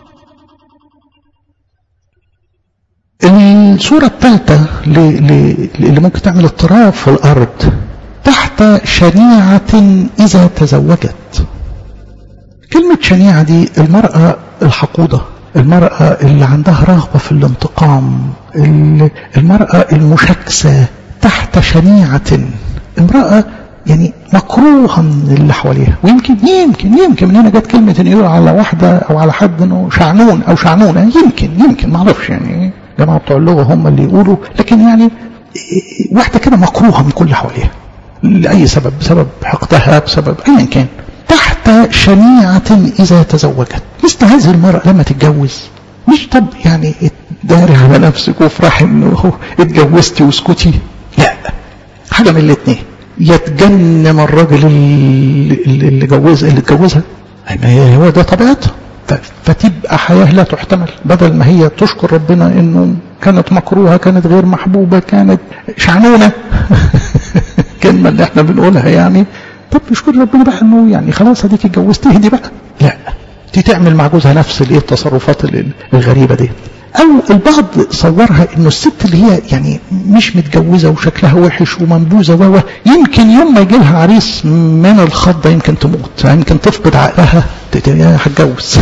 الصورة الثالثة اللي ممكن تعمل اضطراب في الأرض تحت شنيعة إذا تزوجت كلمة شنيعة دي المرأة الحقودة المرأة اللي عندها رغبة في الانتقام المرأة المشاكسة تحت شنيعة امرأة يعني مكروهة من اللي حواليها ويمكن يمكن يمكن من هنا جت كلمة ان يقول على واحدة او على حد انه شعنون او شعنونة يمكن يمكن ما اعرفش يعني جماعة بتوع اللغة هم اللي يقولوا لكن يعني واحدة كده مكروهة من كل حواليها لأي سبب بسبب حقدها بسبب أيا كان تحت شنيعة إذا تزوجت مثل هذه المرأة لما تتجوز مش طب يعني داري على نفسك وافرحي انه اتجوزتي واسكتي لا حاجة من الاثنين يتجنن الراجل اللي, اللي جوز اللي اتجوزها ما هي هو ده طبيعتها فتبقى حياة لا تحتمل بدل ما هي تشكر ربنا انه كانت مكروهة كانت غير محبوبة كانت شعنونة الكلمة اللي احنا بنقولها يعني طب يشكر ربنا بقى انه يعني خلاص اديك اتجوزت اهدي بقى لا دي تعمل مع جوزها نفس الايه التصرفات الغريبة دي او البعض صورها انه الست اللي هي يعني مش متجوزة وشكلها وحش ومنبوذة و يمكن يوم ما يجي لها عريس من الخضة يمكن تموت يمكن تفقد عقلها يا هتجوز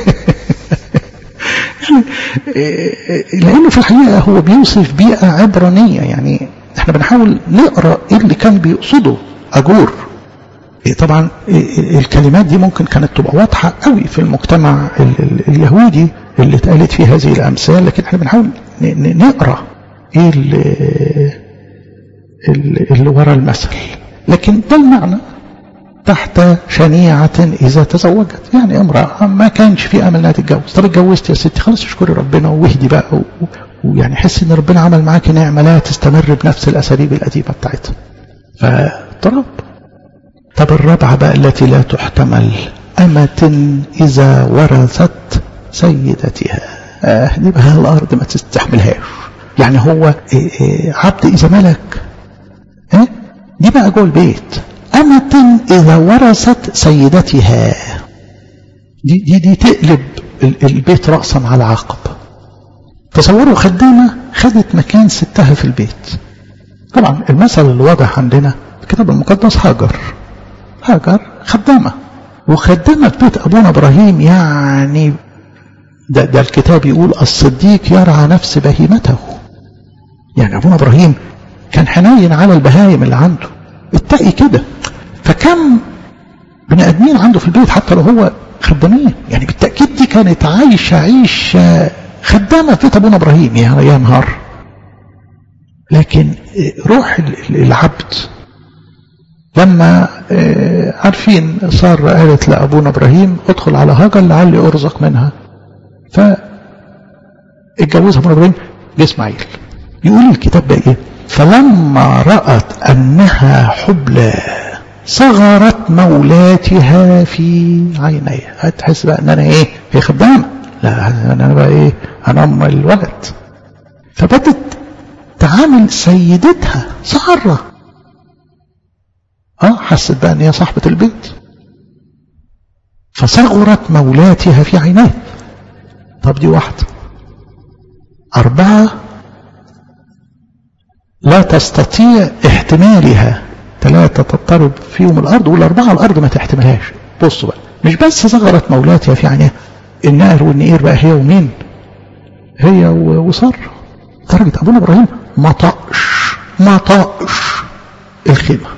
لانه في الحقيقة هو بيوصف بيئة عبرانية يعني احنا بنحاول نقرأ ايه اللي كان بيقصده اجور طبعا الكلمات دي ممكن كانت تبقى واضحة قوي في المجتمع اليهودي اللي اتقالت فيه هذه الأمثال لكن احنا بنحاول نقرأ ايه اللي, اللي ورا المثل لكن ده المعنى تحت شنيعة إذا تزوجت يعني امرأة ما كانش في أمل أنها تتجوز طب اتجوزت يا ستي خلاص اشكري ربنا واهدي بقى ويعني حس ان ربنا عمل معاك نعمة لا تستمر بنفس الأساليب القديمة بتاعتها فاضطراب طب الرابعة بقى التي لا تحتمل أمة إذا ورثت سيدتها آه دي بقى الأرض ما تستحملهاش يعني هو إيه إيه عبد إذا ملك إيه؟ دي بقى جوه البيت أمة إذا ورثت سيدتها دي, دي, دي تقلب البيت رأسا على عقب تصوروا خدامة خدت مكان ستها في البيت طبعا المثل اللي واضح عندنا الكتاب المقدس هاجر هاجر خدامة وخدامة بيت أبونا إبراهيم يعني ده, ده الكتاب يقول الصديق يرعى نفس بهيمته يعني أبونا إبراهيم كان حنين على البهايم اللي عنده اتقي كده فكم بني آدمين عنده في البيت حتى لو هو خدامين يعني بالتأكيد دي كانت عايشة عيشة خدامة بيت أبونا إبراهيم يا يا نهار لكن روح العبد لما عارفين صار قالت لأبونا إبراهيم ادخل على هاجر لعلي أرزق منها فاتجوزها من ابراهيم جه اسماعيل يقول الكتاب بقى ايه فلما رأت أنها حبلى صغرت مولاتها في عينيها هتحس بقى ان انا ايه هي خدامه لا انا بقى ايه انا ام الولد فبدت تعامل سيدتها سارة اه حست بقى ان هي صاحبة البيت فصغرت مولاتها في عينيه طب دي واحدة أربعة لا تستطيع احتمالها ثلاثة تضطرب فيهم الأرض والأربعة الأرض ما تحتملهاش بصوا بقى مش بس صغرت مولاتها في عينيها النار والنقير بقى هي ومين هي وصار درجة أبونا إبراهيم ما طقش ما طقش الخيمة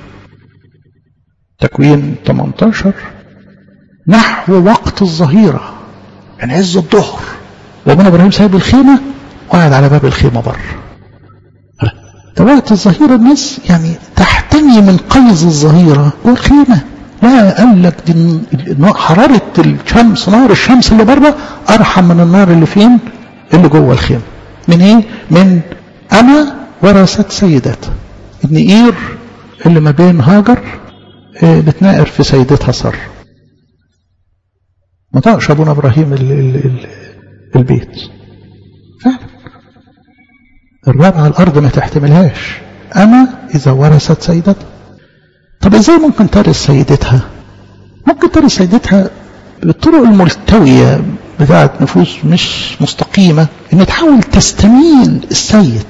تكوين 18 نحو وقت الظهيرة يعني عز الظهر وابونا إبراهيم سايب الخيمة وقاعد على باب الخيمة بره ده وقت الظهيرة الناس يعني تحتمي من قيظ الظهيرة والخيمة لا قال لك دي حرارة الشمس نار الشمس اللي بره أرحم من النار اللي فين اللي جوه الخيمة من ايه من أنا ورثت سيدتها النقير اللي ما بين هاجر اه بتناقر في سيدتها صر ما طاقش أبونا إبراهيم ال ال ال البيت فعلا الرابعة الأرض ما تحتملهاش أنا إذا ورثت سيدتها طب إزاي ممكن ترث سيدتها ممكن ترث سيدتها بالطرق الملتوية بتاعت نفوس مش مستقيمة إن تحاول تستميل السيد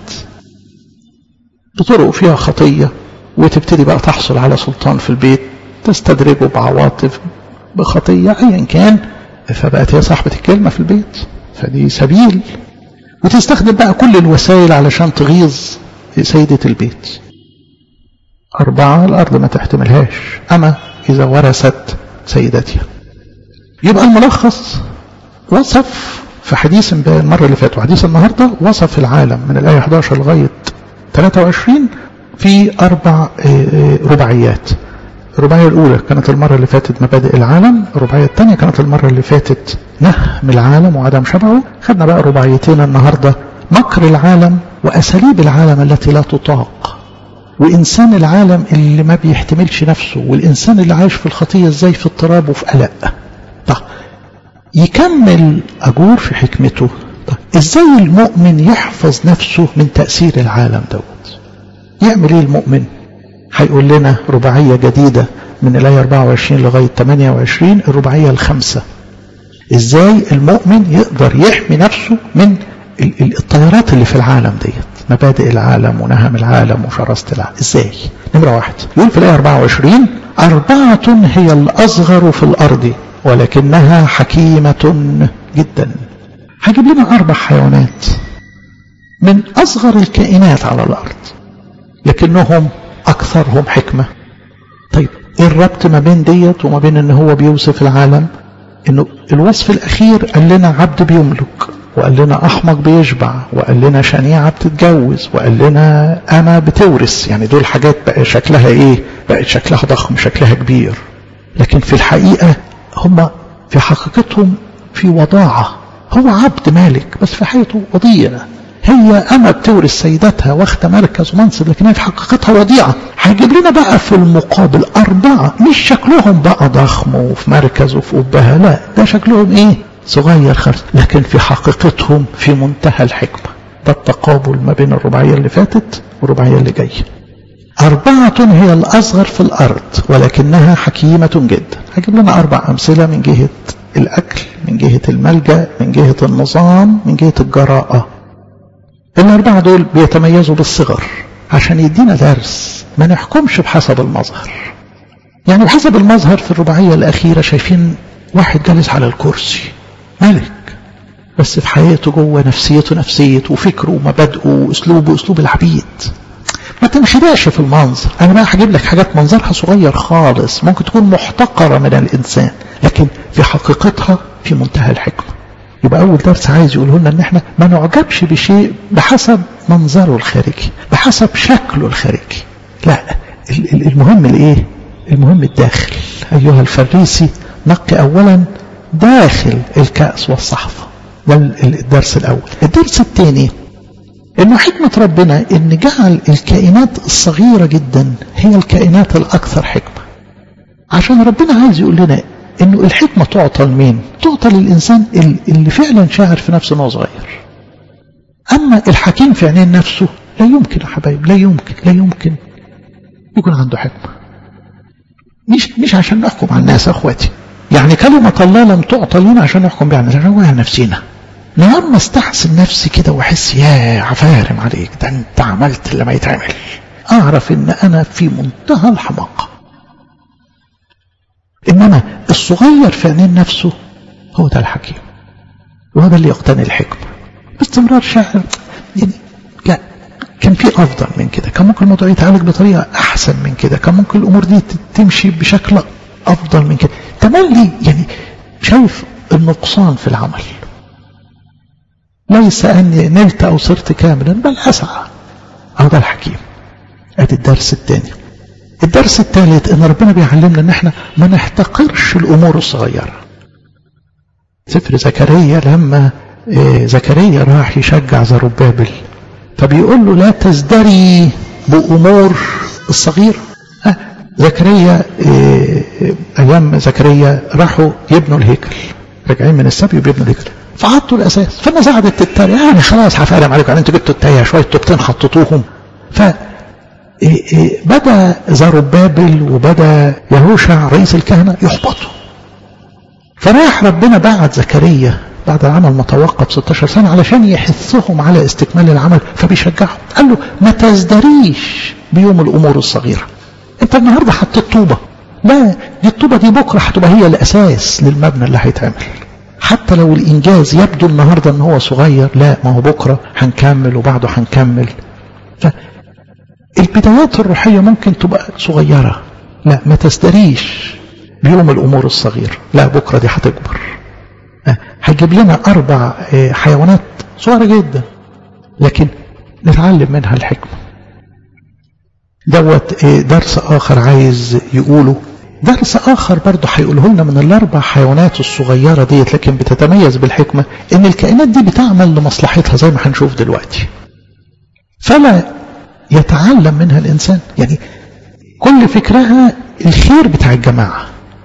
بطرق فيها خطية وتبتدي بقى تحصل على سلطان في البيت تستدرجه بعواطف بخطية أيا كان فبقت هي صاحبة الكلمة في البيت فدي سبيل وتستخدم بقى كل الوسائل علشان تغيظ سيدة البيت أربعة الأرض ما تحتملهاش أما إذا ورثت سيدتها يبقى الملخص وصف في حديث المرة اللي فاتت وحديث النهاردة وصف العالم من الآية 11 لغاية 23 في أربع رباعيات الرباعية الأولى كانت المرة اللي فاتت مبادئ العالم الرباعية الثانية كانت المرة اللي فاتت نهم العالم وعدم شبهه خدنا بقى رباعيتين النهاردة مكر العالم وأساليب العالم التي لا تطاق وإنسان العالم اللي ما بيحتملش نفسه والإنسان اللي عايش في الخطية إزاي في اضطراب وفي قلق طيب يكمل أجور في حكمته طيب إزاي المؤمن يحفظ نفسه من تأثير العالم دوت يعمل إيه المؤمن هيقول لنا رباعية جديدة من الآية 24 لغاية 28 الرباعية الخامسة إزاي المؤمن يقدر يحمي نفسه من التيارات اللي في العالم ديت مبادئ العالم ونهم العالم وشراسة العالم ازاي نمرة واحد يقول في الآية 24 أربعة هي الأصغر في الأرض ولكنها حكيمة جدا هجيب لنا أربع حيوانات من أصغر الكائنات على الأرض لكنهم أكثرهم حكمة طيب ايه الربط ما بين ديت وما بين ان هو بيوصف العالم انه الوصف الاخير قال لنا عبد بيملك وقال لنا احمق بيشبع وقال لنا شنيعه بتتجوز وقال لنا انا بتورث يعني دول حاجات بقى شكلها ايه بقت شكلها ضخم شكلها كبير لكن في الحقيقه هم في حقيقتهم في وضاعه هو عبد مالك بس في حياته وضيع هي أما بتورث سيدتها واخدة مركز ومنصب لكن هي في حقيقتها وضيعة هيجيب لنا بقى في المقابل أربعة مش شكلهم بقى ضخم وفي مركز وفي قبها لا ده شكلهم إيه صغير خالص لكن في حقيقتهم في منتهى الحكمة ده التقابل ما بين الرباعية اللي فاتت والرباعية اللي جاية أربعة هي الأصغر في الأرض ولكنها حكيمة جدا هجيب لنا أربع أمثلة من جهة الأكل من جهة الملجأ من جهة النظام من جهة الجراءة الأربعة دول بيتميزوا بالصغر عشان يدينا درس ما نحكمش بحسب المظهر يعني بحسب المظهر في الرباعية الأخيرة شايفين واحد جالس على الكرسي ملك بس في حياته جوه نفسيته نفسية وفكره ومبادئه وأسلوبه أسلوب العبيد ما تنخدعش في المنظر أنا بقى هجيب لك حاجات منظرها صغير خالص ممكن تكون محتقرة من الإنسان لكن في حقيقتها في منتهى الحكمة يبقى أول درس عايز يقوله لنا إن إحنا ما نعجبش بشيء بحسب منظره الخارجي بحسب شكله الخارجي لا المهم الإيه؟ المهم الداخل أيها الفريسي نقي أولا داخل الكأس والصحفة ده الدرس الأول الدرس الثاني إنه حكمة ربنا إن جعل الكائنات الصغيرة جدا هي الكائنات الأكثر حكمة عشان ربنا عايز يقول لنا إنه الحكمة تعطى لمين؟ تعطى للإنسان اللي فعلا شاعر في نفسه إنه صغير أما الحكيم في عينين نفسه لا يمكن يا حبايب لا يمكن لا يمكن يكون عنده حكمة مش مش عشان نحكم على الناس يا اخواتي يعني كلمة الله لم تعطى لنا عشان نحكم بها الناس عشان نحكم نفسينا نهار ما استحسن نفسي كده واحس يا عفارم عليك ده انت عملت اللي ما يتعمل اعرف ان انا في منتهى الحماقة انما الصغير في عينين نفسه هو ده الحكيم وهو ده اللي يقتني الحكمة باستمرار شاعر يعني كان في افضل من كده كان ممكن الموضوع يتعالج بطريقه احسن من كده كان ممكن الامور دي تمشي بشكل افضل من كده تملي يعني شايف النقصان في العمل ليس اني نلت او صرت كاملا بل اسعى هذا الحكيم ادي الدرس الثاني الدرس الثالث ان ربنا بيعلمنا ان احنا ما نحتقرش الامور الصغيره سفر زكريا لما زكريا راح يشجع زربابل فبيقول له لا تزدري بأمور الصغيرة آه زكريا إيه أيام زكريا راحوا يبنوا الهيكل راجعين من السبي وبيبنوا الهيكل فحطوا الأساس فالناس قعدت تتريق يعني خلاص هفارم عليكم يعني انتوا جبتوا التايه شوية طوبتين حطيتوهم ف إيه إيه بدا زربابل وبدا يهوشع رئيس الكهنة يحبطوا فراح ربنا بعت زكريا بعد العمل ما توقف 16 سنة علشان يحثهم على استكمال العمل فبيشجعهم قال له ما تزدريش بيوم الأمور الصغيرة انت النهاردة حطيت طوبة لا دي الطوبة دي بكرة هتبقى هي الأساس للمبنى اللي هيتعمل حتى لو الإنجاز يبدو النهاردة ان هو صغير لا ما هو بكرة هنكمل وبعده هنكمل فالبدايات الروحية ممكن تبقى صغيرة لا ما تزدريش بيوم الأمور الصغيرة لا بكرة دي هتكبر هيجيب لنا أربع حيوانات صغيرة جدا لكن نتعلم منها الحكمة دوت درس آخر عايز يقوله درس آخر برضه هيقوله لنا من الأربع حيوانات الصغيرة ديت لكن بتتميز بالحكمة إن الكائنات دي بتعمل لمصلحتها زي ما هنشوف دلوقتي فلا يتعلم منها الإنسان يعني كل فكرها الخير بتاع الجماعة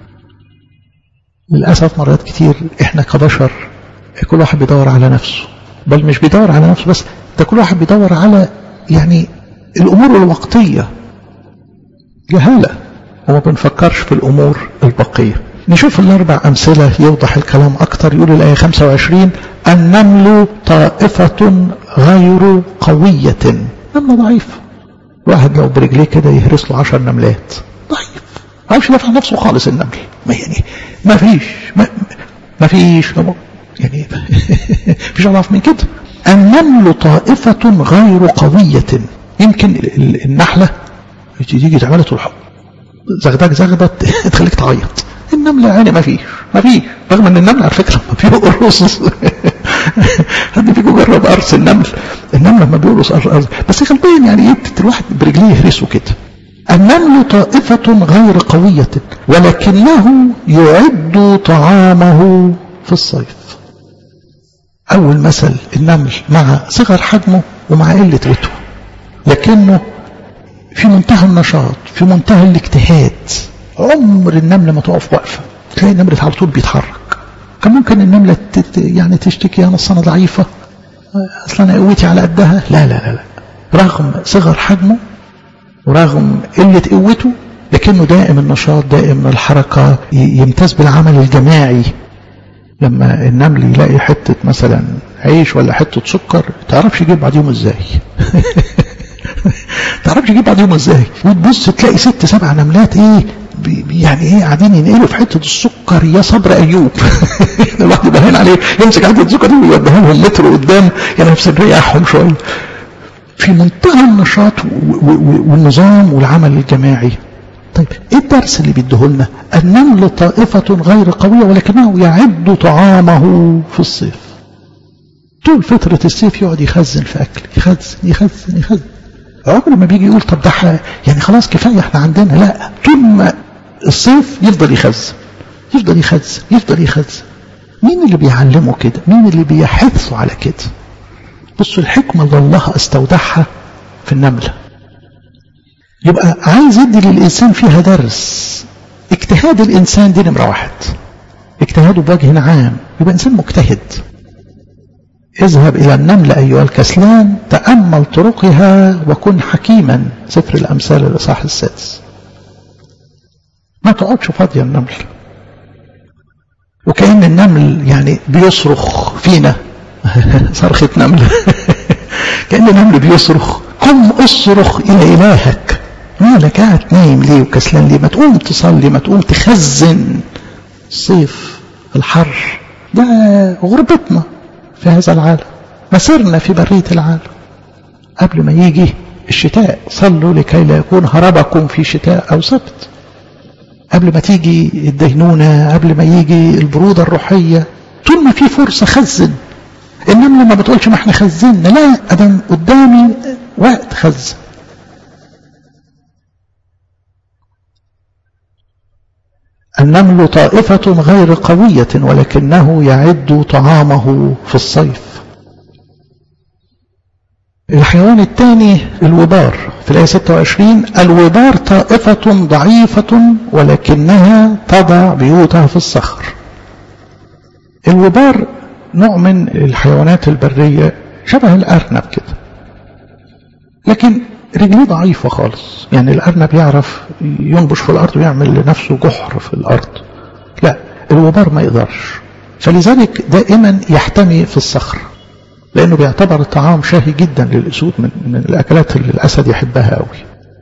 للأسف مرات كتير إحنا كبشر كل واحد بيدور على نفسه بل مش بيدور على نفسه بس ده كل واحد بيدور على يعني الأمور الوقتية جهالة وما بنفكرش في الأمور البقية نشوف الأربع أمثلة يوضح الكلام أكتر يقول الآية 25 النمل طائفة غير قوية نملة ضعيفة واحد لو برجليه كده يهرس له 10 نملات ضعيف ما عارفش يدافع عن نفسه خالص النمل ما يعني ما فيش ما, ما فيش يعني فيش اضعف من كده النمل طائفة غير قوية يمكن النحلة تيجي تعملها تروح زغدك زغدة تخليك تعيط النملة يعني ما فيش ما فيش رغم ان النمل على فكرة ما بيقرص حد فيكم جرب قرص النمل النمل ما بيقرص قرص بس غلبان يعني ايه الواحد برجليه يهرسه كده النمل طائفة غير قوية ولكنه يعد طعامه في الصيف أول مثل النمل مع صغر حجمه ومع قلة قوته لكنه في منتهى النشاط في منتهى الاجتهاد عمر النملة ما تقف واقفة تلاقي النملة على طول بيتحرك كان ممكن النملة تت يعني تشتكي أنا أصلا ضعيفة أصلا أنا قوتي على قدها لا لا لا لا رغم صغر حجمه ورغم قلة قوته لكنه دائم النشاط دائم الحركة يمتاز بالعمل الجماعي لما النمل يلاقي حتة مثلا عيش ولا حتة سكر تعرفش يجيب بعد يوم ازاي تعرفش يجيب بعد يوم ازاي وتبص تلاقي ست سبع نملات ايه يعني ايه قاعدين ينقلوا في حته السكر يا صبر ايوب الواحد يبهن عليه يمسك حته السكر دي ويوديها لهم متر قدام يعني نفس نريحهم شويه في منتهى النشاط والنظام والعمل الجماعي طيب ايه الدرس اللي بيديه لنا النمل طائفة غير قوية ولكنه يعد طعامه في الصيف طول فترة الصيف يقعد يخزن في أكل يخزن يخزن يخزن عمر ما بيجي يقول طب ده يعني خلاص كفاية احنا عندنا لا طول ما الصيف يفضل يخزن يفضل يخزن يفضل يخزن مين اللي بيعلمه كده مين اللي بيحثه على كده بصوا الحكمة اللي الله استودعها في النملة يبقى عايز يدي للإنسان فيها درس اجتهاد الإنسان دي نمرة واحد اجتهاده بوجه عام يبقى إنسان مجتهد اذهب إلى النملة أيها الكسلان تأمل طرقها وكن حكيما سفر الأمثال الإصحاح السادس ما تقعدش فاضية النمل وكأن النمل يعني بيصرخ فينا صرخة نمل كأن النمل بيصرخ قم اصرخ إلى إلهك مالك قاعد نايم ليه وكسلان ليه ما تقوم تصلي ما تقوم تخزن الصيف الحر ده غربتنا في هذا العالم مسيرنا في برية العالم قبل ما يجي الشتاء صلوا لكي لا يكون هربكم في شتاء أو سبت قبل ما تيجي الدينونة قبل ما يجي البرودة الروحية طول ما في فرصة خزن إنما لما بتقولش ما احنا خزنا لا أدم قدامي وقت خزن النمل طائفة غير قوية ولكنه يعد طعامه في الصيف الحيوان الثاني الوبار في الآية 26 الوبار طائفة ضعيفة ولكنها تضع بيوتها في الصخر الوبار نوع من الحيوانات البرية شبه الأرنب كده لكن رجليه ضعيفة خالص يعني الأرنب يعرف ينبش في الأرض ويعمل لنفسه جحر في الأرض لا الوبار ما يقدرش فلذلك دائما يحتمي في الصخر لأنه بيعتبر طعام شهي جدا للأسود من, من الأكلات اللي الأسد يحبها قوي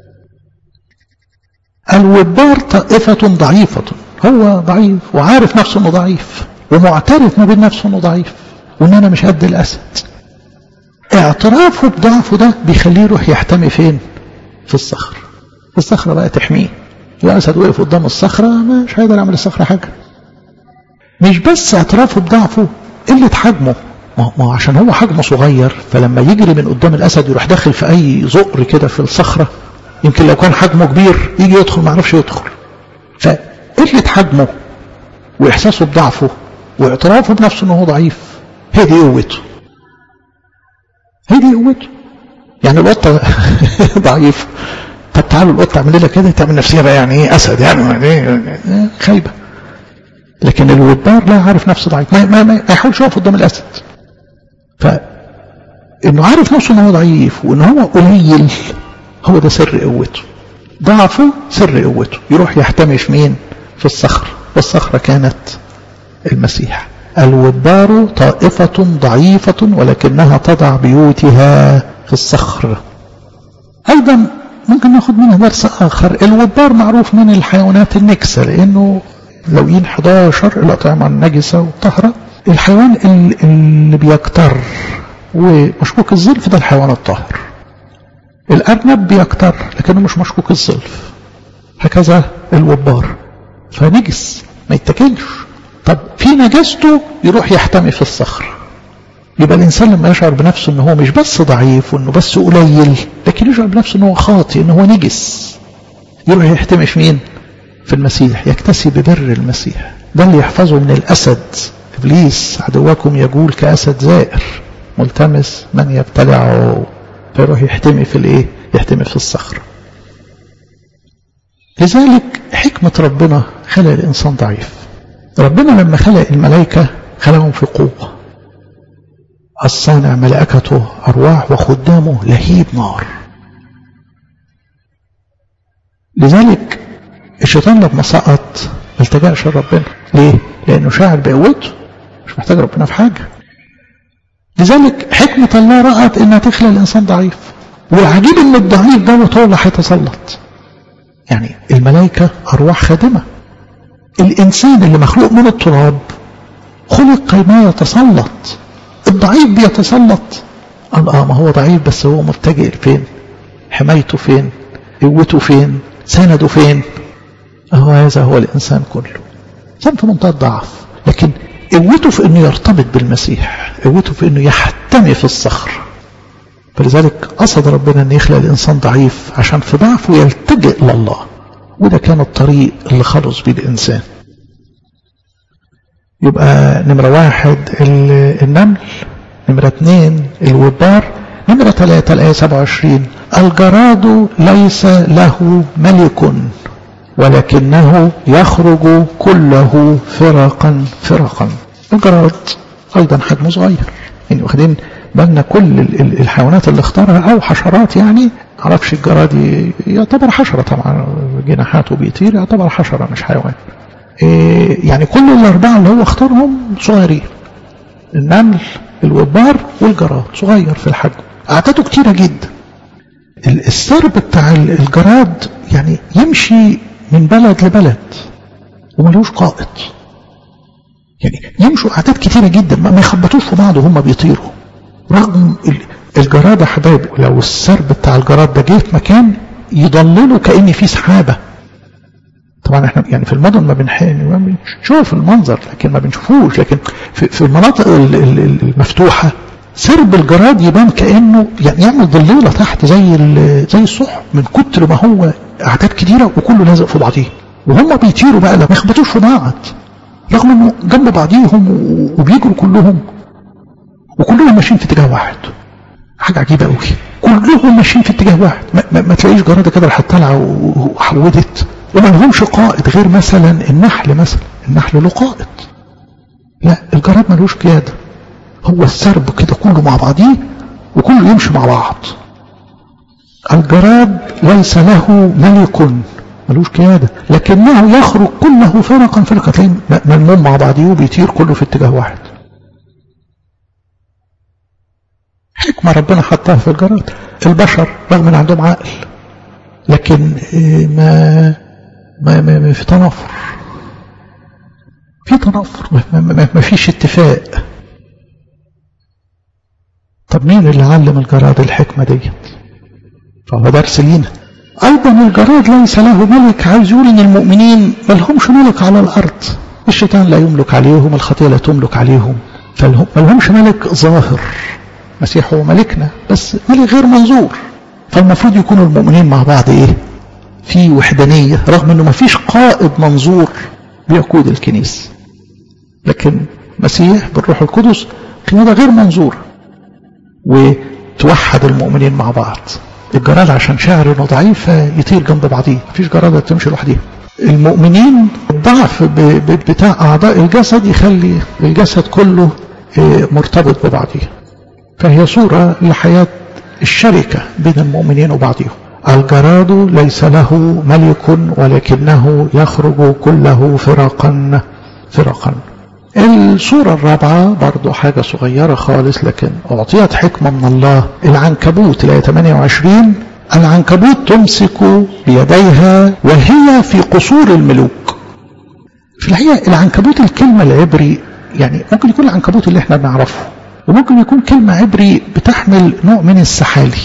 الوبار طائفة ضعيفة هو ضعيف وعارف نفسه انه ضعيف ومعترف ما بين نفسه انه ضعيف وان انا مش قد الاسد اعترافه بضعفه ده بيخليه يروح يحتمي فين في الصخر الصخرة بقى تحميه الأسد وقف قدام الصخرة مش هيقدر يعمل الصخرة حاجة مش بس اعترافه بضعفه قلة حجمه ما هو عشان هو حجمه صغير فلما يجري من قدام الأسد يروح داخل في أي زقر كده في الصخرة يمكن لو كان حجمه كبير يجي يدخل ما يعرفش يدخل فقلة حجمه وإحساسه بضعفه واعترافه بنفسه أنه ضعيف هي دي قوته هي دي قوته يعني القطة ضعيفة طب تعالوا القطة اعمل لها كده تعمل نفسها بقى يعني ايه اسد يعني ايه خايبة لكن الوبار لا عارف نفسه ضعيف ما, ما, ما يحاولش يقف قدام الاسد فانه عارف نفسه انه ضعيف وان هو قليل هو ده سر قوته ضعفه سر قوته يروح يحتمي في مين في الصخر والصخرة كانت المسيح الوبار طائفة ضعيفة ولكنها تضع بيوتها في الصخر أيضا ممكن ناخد منها درس آخر الوبار معروف من الحيوانات النكسة لأنه لوين 11 الأطعمة النجسة والطهرة الحيوان اللي بيكتر ومشكوك الزلف ده الحيوان الطاهر الأرنب بيكتر لكنه مش مشكوك الزلف هكذا الوبار فنجس ما يتاكلش طب في نجاسته يروح يحتمي في الصخر يبقى الإنسان لما يشعر بنفسه أنه هو مش بس ضعيف وأنه بس قليل لكن يشعر بنفسه أنه هو خاطئ أنه هو نجس يروح يحتمي في مين في المسيح يكتسي ببر المسيح ده اللي يحفظه من الأسد إبليس عدوكم يقول كأسد زائر ملتمس من يبتلعه فيروح يحتمي في الايه يحتمي في الصخر لذلك حكمة ربنا خلق الإنسان ضعيف ربنا لما خلق الملائكة خلقهم في قوة الصانع ملائكته أرواح وخدامه لهيب نار لذلك الشيطان لما سقط ما التجأش لربنا ليه؟ لأنه شاعر بقوته مش محتاج ربنا في حاجة لذلك حكمة الله رأت إنها تخلق الإنسان ضعيف والعجيب إن الضعيف دوت هو اللي هيتسلط يعني الملائكة أرواح خادمة الإنسان اللي مخلوق من التراب خلق ما يتسلط الضعيف بيتسلط قال اه ما هو ضعيف بس هو متجه فين حمايته فين قوته فين سنده فين اهو هذا هو الانسان كله انسان في منتهى الضعف لكن قوته في انه يرتبط بالمسيح قوته في انه يحتمي في الصخر فلذلك قصد ربنا ان يخلق الانسان ضعيف عشان في ضعفه يلتجئ لله وده كان الطريق اللي خلص بيه الانسان يبقى نمرة واحد النمل نمرة اثنين الوبار نمرة ثلاثة الآية 27 الجراد ليس له ملك ولكنه يخرج كله فرقا فرقا الجراد أيضا حجمه صغير يعني واخدين بالنا كل الحيوانات اللي اختارها أو حشرات يعني معرفش الجراد يعتبر حشرة طبعا جناحاته بيطير يعتبر حشرة مش حيوان إيه يعني كل الأربعة اللي هو اختارهم صغيرين النمل الوبار والجراد صغير في الحجم أعداده كتيرة جدا السرب بتاع الجراد يعني يمشي من بلد لبلد وملوش قائد يعني يمشوا أعداد كتيرة جدا ما يخبطوش في بعض وهم بيطيروا رغم الجراد يا حبايبي لو السرب بتاع الجراد ده جه في مكان يضلله كأن في سحابة طبعا احنا يعني في المدن ما بنشوف المنظر لكن ما بنشوفوش لكن في, في المناطق المفتوحة سرب الجراد يبان كأنه يعني يعمل ضليلة تحت زي زي الصح من كتر ما هو أعداد كتيرة وكله لازق في بعضيه وهم بيطيروا بقى ما يخبطوش في بعض رغم انه جنب بعضيهم وبيجروا كلهم وكلهم ماشيين في اتجاه واحد حاجة عجيبة قوي كلهم ماشيين في اتجاه واحد ما, ما, ما تلاقيش جرادة كده راحت طالعة وحودت وما لهمش قائد غير مثلا النحل مثلا النحل له قائد لا الجراد ملوش قيادة هو السرب كده كله مع بعضيه وكله يمشي مع بعض الجراد ليس له ملك ملوش قيادة لكنه يخرج كله فرقا فرقا تلاقيه ملموم مع بعضيه وبيطير كله في اتجاه واحد حكمة ربنا حطها في الجراد البشر رغم ان عندهم عقل لكن ما ما, ما, ما في تنافر في تنافر ما, ما, ما فيش اتفاق طب مين اللي علم الجراد الحكمة ديت فهو درس لينا أيضا الجراد ليس له ملك عايز يقول إن المؤمنين ما لهمش ملك على الأرض الشيطان لا يملك عليهم الخطية لا تملك عليهم فما لهمش ملك ظاهر المسيح هو ملكنا بس ملك غير منظور فالمفروض يكونوا المؤمنين مع بعض ايه في وحدانية رغم انه ما فيش قائد منظور بيقود الكنيسة لكن مسيح بالروح القدس قيادة غير منظور وتوحد المؤمنين مع بعض الجراد عشان شاعر انه ضعيف يطير جنب بعضيه مفيش جرادة تمشي لوحديها المؤمنين الضعف بتاع اعضاء الجسد يخلي الجسد كله مرتبط ببعضيه فهي صورة لحياة الشركة بين المؤمنين وبعضهم الجراد ليس له ملك ولكنه يخرج كله فرقا فرقا الصورة الرابعة برضو حاجة صغيرة خالص لكن أعطيت حكمة من الله العنكبوت الآية 28 العنكبوت تمسك بيديها وهي في قصور الملوك في الحقيقة العنكبوت الكلمة العبري يعني ممكن يكون العنكبوت اللي احنا بنعرفه وممكن يكون كلمة عبري بتحمل نوع من السحالي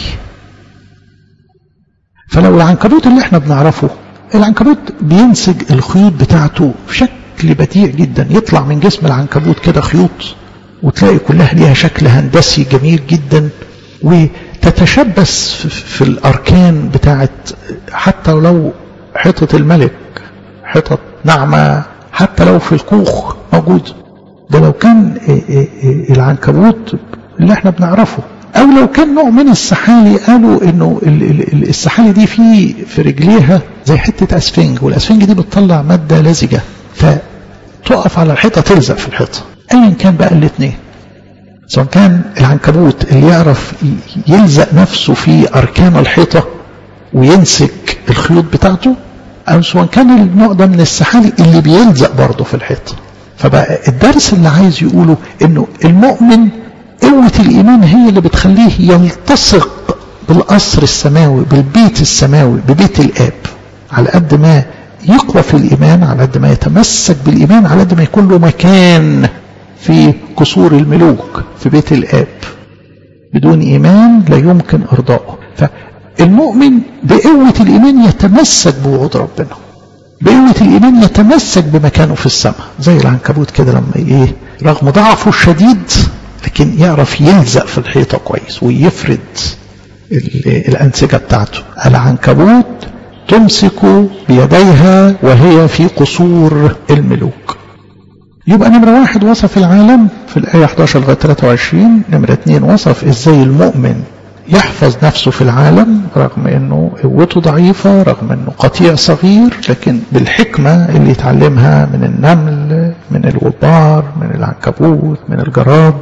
فلو العنكبوت اللي احنا بنعرفه العنكبوت بينسج الخيوط بتاعته بشكل بديع جدا يطلع من جسم العنكبوت كده خيوط وتلاقي كلها ليها شكل هندسي جميل جدا وتتشبث في الأركان بتاعت حتى لو حيطة الملك حيطة ناعمة حتى لو في الكوخ موجود ده لو كان العنكبوت اللي احنا بنعرفه او لو كان نوع من السحالي قالوا انه السحالي دي في في رجليها زي حته اسفنج والاسفنج دي بتطلع ماده لزجه فتقف على الحيطه تلزق في الحيطه ايا كان بقى الاثنين سواء كان العنكبوت اللي يعرف يلزق نفسه في اركان الحيطه ويمسك الخيوط بتاعته او سواء كان النوع ده من السحالي اللي بيلزق برضه في الحيطه فبقى الدرس اللي عايز يقوله انه المؤمن قوة الإيمان هي اللي بتخليه يلتصق بالقصر السماوي بالبيت السماوي ببيت الآب على قد ما يقوى في الإيمان على قد ما يتمسك بالإيمان على قد ما يكون له مكان في قصور الملوك في بيت الآب بدون إيمان لا يمكن إرضائه فالمؤمن بقوة الإيمان يتمسك بوعود ربنا بقوة الإيمان يتمسك بمكانه في السماء زي العنكبوت كده لما إيه رغم ضعفه الشديد لكن يعرف يلزق في الحيطة كويس ويفرد الأنسجة بتاعته العنكبوت تمسك بيديها وهي في قصور الملوك يبقى نمرة واحد وصف العالم في الآية 11 لغاية 23 نمرة اثنين وصف ازاي المؤمن يحفظ نفسه في العالم رغم انه قوته ضعيفة رغم انه قطيع صغير لكن بالحكمة اللي يتعلمها من النمل من الغبار من العنكبوت من الجراد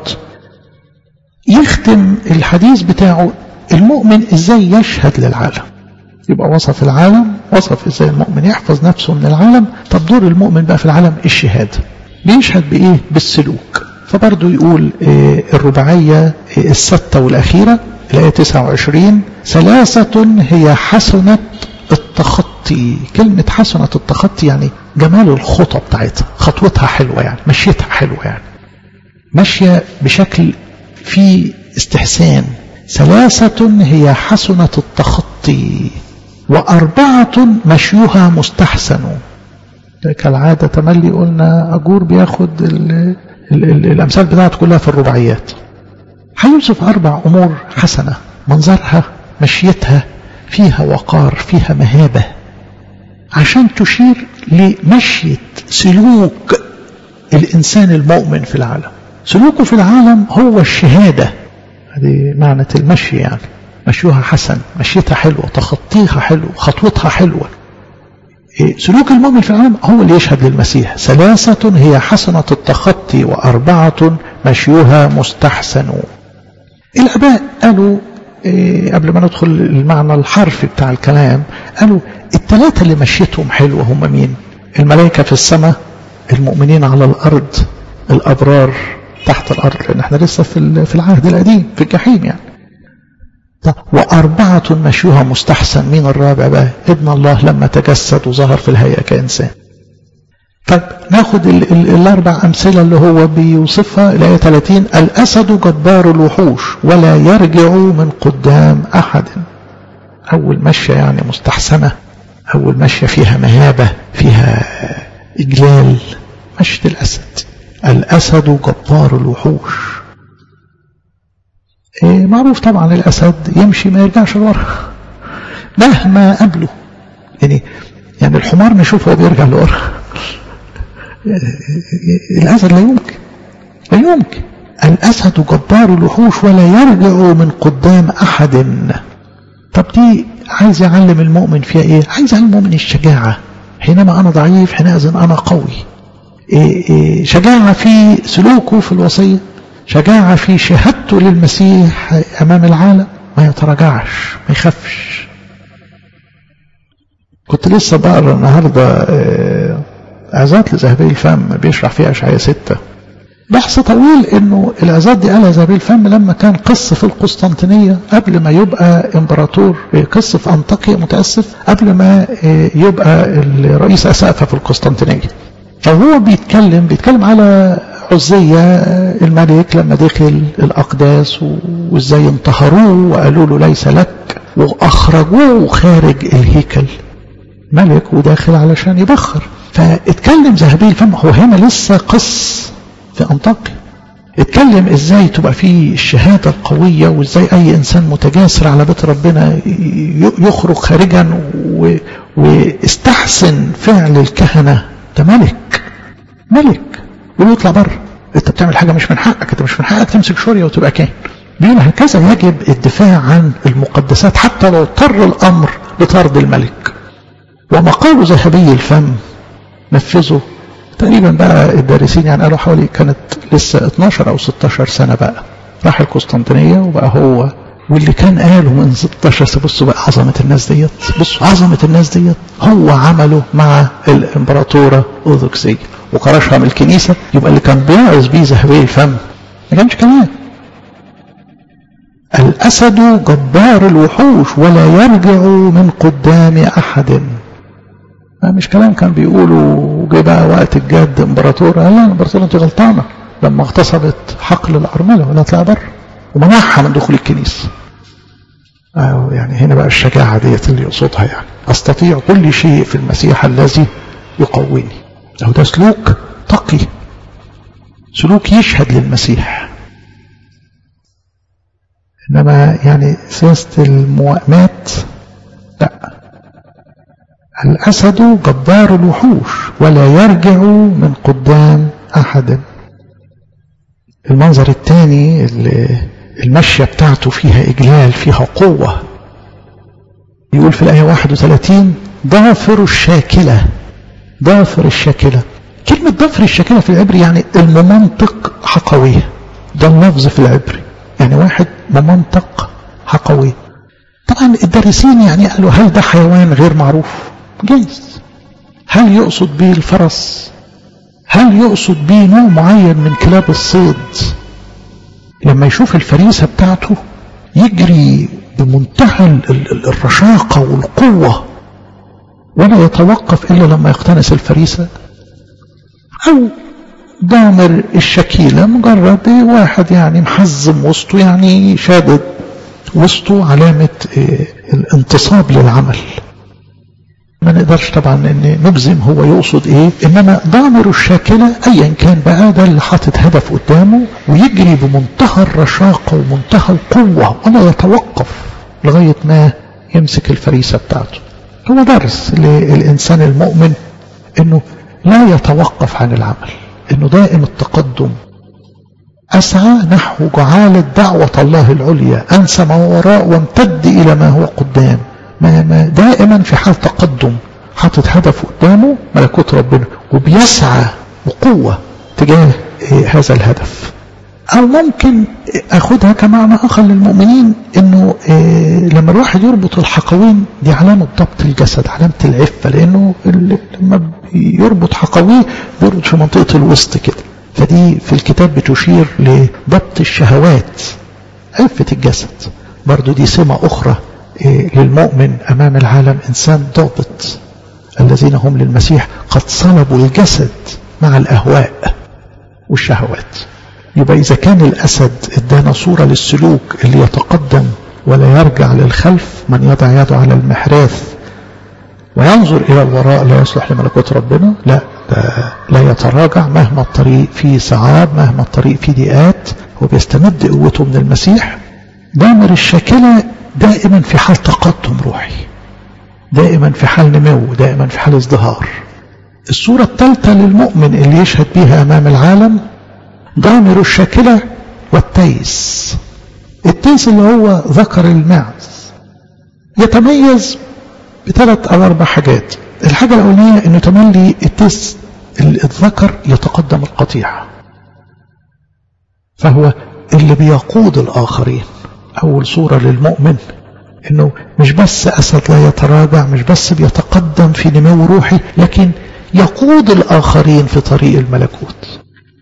يختم الحديث بتاعه المؤمن ازاي يشهد للعالم يبقى وصف العالم وصف ازاي المؤمن يحفظ نفسه من العالم طب دور المؤمن بقى في العالم الشهادة بيشهد بايه بالسلوك فبرضه يقول إيه الرباعية إيه الستة والأخيرة الآية 29 ثلاثة هي حسنة التخطي كلمة حسنة التخطي يعني جمال الخطى بتاعتها خطوتها حلوة يعني مشيتها حلوة يعني ماشية بشكل فيه استحسان ثلاثة هي حسنة التخطي وأربعة مشيها مستحسن كالعادة تملي قلنا أجور بياخد ال ال ال الأمثال بتاعته كلها في الرباعيات هيوصف أربع أمور حسنة منظرها مشيتها فيها وقار فيها مهابة عشان تشير لمشية سلوك الإنسان المؤمن في العالم سلوكه في العالم هو الشهادة هذه معنى المشي يعني مشيها حسن مشيتها حلوة تخطيها حلو خطوتها حلوة سلوك المؤمن في العالم هو اللي يشهد للمسيح ثلاثة هي حسنة التخطي وأربعة مشيها مستحسن الآباء قالوا إيه قبل ما ندخل المعنى الحرفي بتاع الكلام قالوا الثلاثة اللي مشيتهم حلوة هم مين الملائكة في السماء المؤمنين على الأرض الأبرار تحت الأرض لأن احنا لسه في في العهد القديم في الجحيم يعني وأربعة مشيها مستحسن مين الرابع بقى ابن الله لما تجسد وظهر في الهيئة كإنسان طيب ناخد ال ال الأربع أمثلة اللي هو بيوصفها الآية 30 الأسد جبار الوحوش ولا يرجع من قدام أحد أول مشية يعني مستحسنة أول مشية فيها مهابة فيها إجلال مشية الأسد الأسد جبار الوحوش إيه معروف طبعا الأسد يمشي ما يرجعش لورا مهما قبله يعني يعني الحمار نشوفه بيرجع لورا الأسد لا يمكن لا يمكن الأسد جبار الوحوش ولا يرجع من قدام أحد طب دي عايز يعلم المؤمن فيها إيه عايز يعلم المؤمن الشجاعة حينما أنا ضعيف حينئذ أنا قوي إيه إيه شجاعة في سلوكه في الوصية شجاعة في شهادته للمسيح أمام العالم ما يتراجعش ما يخافش كنت لسه بقرا النهارده اعزات لذهبي الفم بيشرح فيها اشعياء ستة بحث طويل انه الاعزات دي قالها ذهبي الفم لما كان قس في القسطنطينية قبل ما يبقى امبراطور قس في انطاكيا متاسف قبل ما يبقى الرئيس اسقفه في القسطنطينية فهو بيتكلم بيتكلم على عزية الملك لما دخل الأقداس وإزاي انتهروه وقالوا له ليس لك وأخرجوه خارج الهيكل ملك وداخل علشان يبخر فاتكلم ذهبي الفم هو هنا لسه قص في أنطاكيا اتكلم ازاي تبقى فيه الشهادة القوية وازاي اي انسان متجاسر على بيت ربنا يخرج خارجا واستحسن فعل الكهنة ده ملك ملك ويطلع بره انت بتعمل حاجة مش من حقك انت مش من حقك تمسك شورية وتبقى كاهن بيقول هكذا يجب الدفاع عن المقدسات حتى لو اضطر الامر لطرد الملك ومقال ذهبي الفم نفذه تقريبا بقى الدارسين يعني قالوا حوالي كانت لسه 12 او 16 سنة بقى راح القسطنطينية وبقى هو واللي كان قاله من 16 سنة بصوا بقى عظمة الناس ديت بصوا عظمة الناس ديت هو عمله مع الامبراطورة أوروكسية وكرشها من الكنيسة يبقى اللي كان بيعظ بيه ذهبي الفم ما كانش كلام الأسد جبار الوحوش ولا يرجع من قدام أحد ما مش كلام كان بيقولوا وجه بقى وقت الجد امبراطور قال لا الامبراطور انت غلطانه لما اغتصبت حقل الارمله ولا طلع بره ومنعها من دخول الكنيسه أو يعني هنا بقى الشجاعه ديت اللي يقصدها يعني استطيع كل شيء في المسيح الذي يقويني أو ده سلوك تقي سلوك يشهد للمسيح إنما يعني سياسة الموائمات لا الأسد جبار الوحوش ولا يرجع من قدام أحد المنظر الثاني المشية بتاعته فيها إجلال فيها قوة يقول في الآية 31 ضافر الشاكلة ضافر الشاكلة كلمة ضفر الشاكلة في العبري يعني الممنطق حقوية ده اللفظ في العبري يعني واحد ممنطق حقوي طبعا الدارسين يعني قالوا هل ده حيوان غير معروف جيز هل يقصد به الفرس هل يقصد به نوع معين من كلاب الصيد لما يشوف الفريسة بتاعته يجري بمنتهى الرشاقة والقوة ولا يتوقف إلا لما يقتنص الفريسة أو ضامر الشكيلة مجرد واحد يعني محزم وسطه يعني شادد وسطه علامة الانتصاب للعمل ما نقدرش طبعا ان نجزم هو يقصد ايه انما ضامر الشاكلة ايا كان بقى ده اللي حاطط هدف قدامه ويجري بمنتهى الرشاقة ومنتهى القوة ولا يتوقف لغاية ما يمسك الفريسة بتاعته هو درس للإنسان المؤمن انه لا يتوقف عن العمل انه دائم التقدم أسعى نحو جعالة دعوة الله العليا أنسى ما وراء وامتد إلى ما هو قدام ما ما دائما في حال تقدم حاطط هدف قدامه ملكوت ربنا وبيسعى بقوة تجاه هذا الهدف أو ممكن أخدها كمعنى آخر للمؤمنين إنه لما الواحد يربط الحقوين دي علامة ضبط الجسد علامة العفة لأنه لما يربط حقويه بيربط في منطقة الوسط كده فدي في الكتاب بتشير لضبط الشهوات عفة الجسد برضو دي سمة أخرى للمؤمن أمام العالم إنسان ضابط الذين هم للمسيح قد صلبوا الجسد مع الأهواء والشهوات يبقى إذا كان الأسد ادانا صورة للسلوك اللي يتقدم ولا يرجع للخلف من يضع يده على المحراث وينظر إلى الوراء لا يصلح لملكوت ربنا لا ده لا يتراجع مهما الطريق فيه صعاب مهما الطريق فيه ضيقات هو بيستمد قوته من المسيح دامر الشاكلة دائما في حال تقدم روحي دائما في حال نمو دائما في حال ازدهار الصورة الثالثة للمؤمن اللي يشهد بها أمام العالم ضامر الشاكلة والتيس التيس اللي هو ذكر المعز يتميز بثلاث أو أربع حاجات الحاجة الأولانية أنه تملي التيس الذكر يتقدم القطيع فهو اللي بيقود الآخرين أول صورة للمؤمن أنه مش بس أسد لا يتراجع مش بس بيتقدم في نمو روحي لكن يقود الآخرين في طريق الملكوت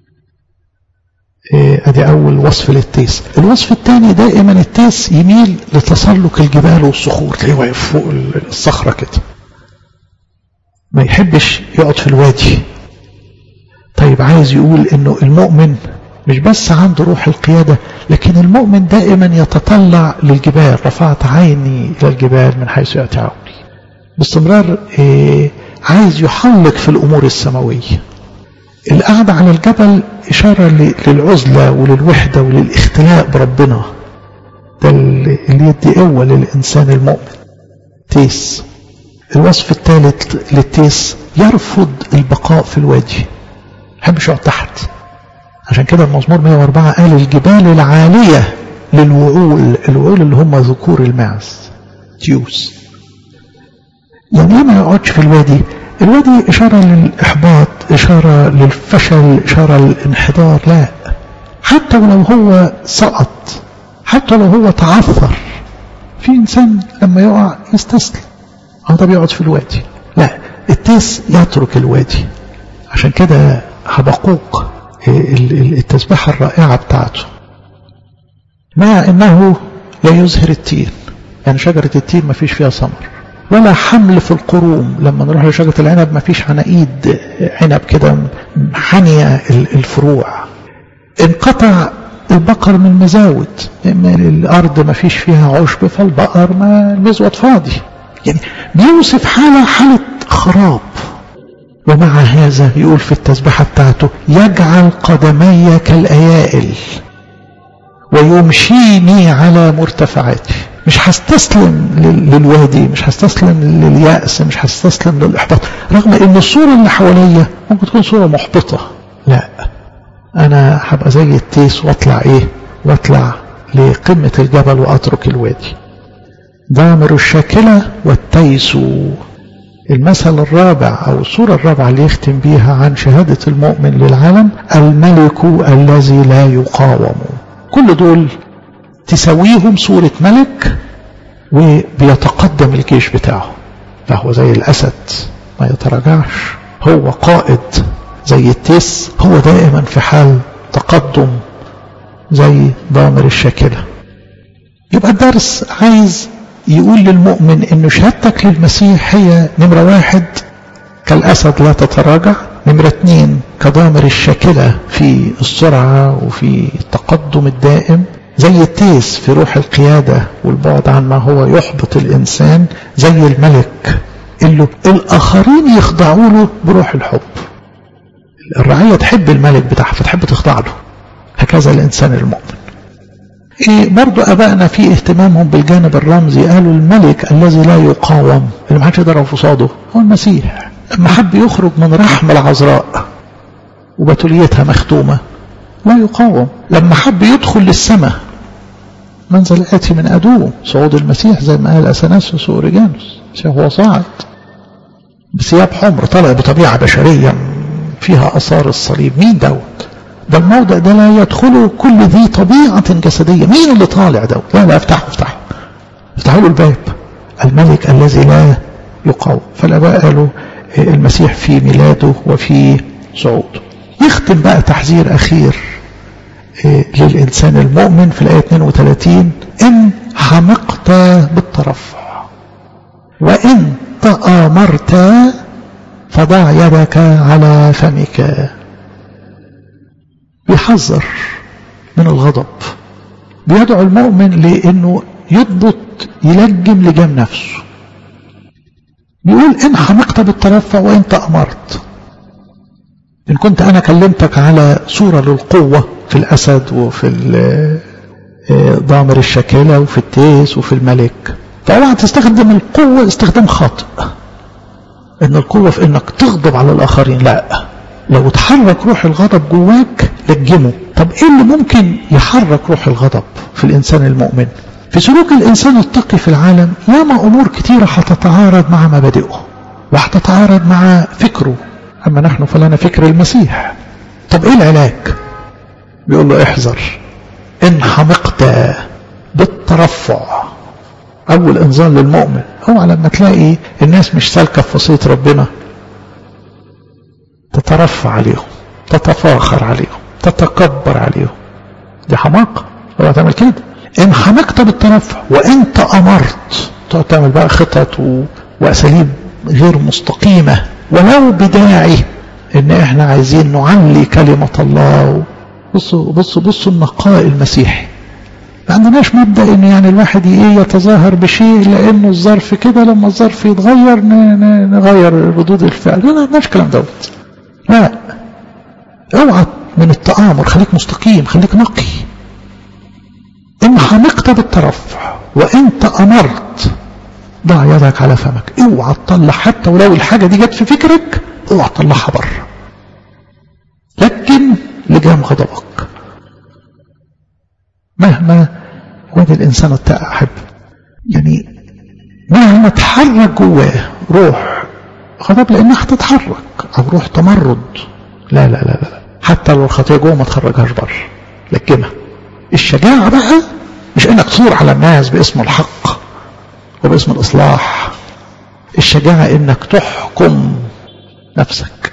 ادي اول وصف للتيس الوصف الثاني دائما التيس يميل لتسلق الجبال والصخور تلاقيه واقف فوق الصخره كده ما يحبش يقعد في الوادي طيب عايز يقول انه المؤمن مش بس عنده روح القيادة لكن المؤمن دائما يتطلع للجبال رفعت عيني إلى الجبال من حيث يأتي عوني باستمرار عايز يحلق في الأمور السماوية القعدة على الجبل إشارة للعزلة وللوحدة وللاختلاء بربنا ده اللي يدي قوة للإنسان المؤمن تيس الوصف الثالث للتيس يرفض البقاء في الوادي يحبش يقعد تحت عشان كده المزمور 104 قال الجبال العالية للوعول الوعول اللي هم ذكور المعز تيوس يعني ليه ما يقعدش في الوادي الوادي إشارة للإحباط إشارة للفشل إشارة للانحدار لا حتى ولو هو سقط حتى لو هو تعثر في إنسان لما يقع يستسلم هو ده بيقعد في الوادي لا التيس يترك الوادي عشان كده حبقوق التسبيحة الرائعة بتاعته مع انه لا يزهر التين يعني شجرة التين ما فيش فيها ثمر ولا حمل في القروم لما نروح لشجرة العنب ما فيش عناقيد عنب كده حانية الفروع انقطع البقر من المزاود الأرض ما فيش فيها عشب فالبقر ما المزود فاضي يعني بيوصف حالة حالة خراب ومع هذا يقول في التسبيحة بتاعته يجعل قدمي كالأيائل ويمشيني على مرتفعاتي مش هستسلم للوادي مش هستسلم لليأس مش هستسلم للإحباط رغم ان الصورة اللي حواليا ممكن تكون صورة محبطة لا انا هبقى زي التيس واطلع ايه واطلع لقمة الجبل واترك الوادي ضامر الشاكلة والتيس المثل الرابع او الصورة الرابعة اللي يختم بيها عن شهادة المؤمن للعالم الملك الذي لا يقاوم كل دول تسويهم صورة ملك وبيتقدم الجيش بتاعه فهو زي الأسد ما يتراجعش هو قائد زي التيس هو دائما في حال تقدم زي ضامر الشاكلة يبقى الدرس عايز يقول للمؤمن ان شهادتك للمسيح هي نمرة واحد كالأسد لا تتراجع نمرة اتنين كضامر الشاكلة في السرعة وفي التقدم الدائم زي التيس في روح القيادة والبعد عن ما هو يحبط الإنسان زي الملك اللي الآخرين يخضعوا له بروح الحب الرعية تحب الملك بتاعها فتحب تخضع له هكذا الإنسان المؤمن إيه برضو أبائنا في اهتمامهم بالجانب الرمزي قالوا الملك الذي لا يقاوم اللي ما حدش يقدر قصاده هو المسيح لما حب يخرج من رحم العذراء وبتوليتها مختومة لا يقاوم لما حب يدخل للسماء منزل آتي من أدوم صعود المسيح زي ما قال أثناسيوس وأوريجانوس هو صاعد بثياب حمر طلع بطبيعة بشرية فيها أثار الصليب مين دوت ده الموضع ده لا يدخله كل ذي طبيعة جسدية مين اللي طالع دوت لا لا افتحوا افتحوا افتحوا له الباب الملك الذي لا يقاوم فالآباء قالوا المسيح في ميلاده وفي صعوده يختم بقى تحذير أخير للإنسان المؤمن في الآية 32 إن حمقت بالترفع وإن تآمرت فضع يدك على فمك بيحذر من الغضب بيدعو المؤمن لأنه يضبط يلجم لجام نفسه بيقول إن حمقت بالترفع وإن تأمرت إن كنت أنا كلمتك على صورة للقوة في الأسد وفي ضامر الشكالة وفي التيس وفي الملك فأوعى تستخدم القوة استخدام خاطئ إن القوة في إنك تغضب على الآخرين لا لو تحرك روح الغضب جواك لجمه طب إيه اللي ممكن يحرك روح الغضب في الإنسان المؤمن في سلوك الإنسان التقي في العالم ياما أمور كتيرة هتتعارض مع مبادئه وهتتعارض مع فكره أما نحن فلنا فكر المسيح طب إيه العلاج بيقول له احذر إن حمقت بالترفع أول إنذار للمؤمن هو لما تلاقي الناس مش سالكة في وصية ربنا تترفع عليهم تتفاخر عليهم تتكبر عليهم دي حماقة اوعى تعمل كده إن حمقت بالترفع وإنت أمرت تقعد تعمل بقى خطط و... وأساليب غير مستقيمة ولو بداعي إن إحنا عايزين نعلي كلمة الله بصوا بصوا بصوا النقاء المسيحي ما عندناش مبدا ان يعني الواحد ايه يتظاهر بشيء لانه الظرف كده لما الظرف يتغير نغير ردود الفعل لا ما عندناش الكلام دوت لا اوعى من التآمر خليك مستقيم خليك نقي ان حمقت بالترفع وان تأمرت ضع يدك على فمك اوعى تطلع حتى ولو الحاجة دي جت في فكرك اوعى تطلعها بره لكن لجام غضبك مهما وادي الإنسان التائع أحب يعني مهما تحرك جواه روح غضب لأنها هتتحرك أو روح تمرد لا لا لا لا حتى لو الخطية جوه ما تخرجهاش بره لكنها الشجاعة بقى مش انك تصور على الناس باسم الحق وباسم الإصلاح الشجاعة انك تحكم نفسك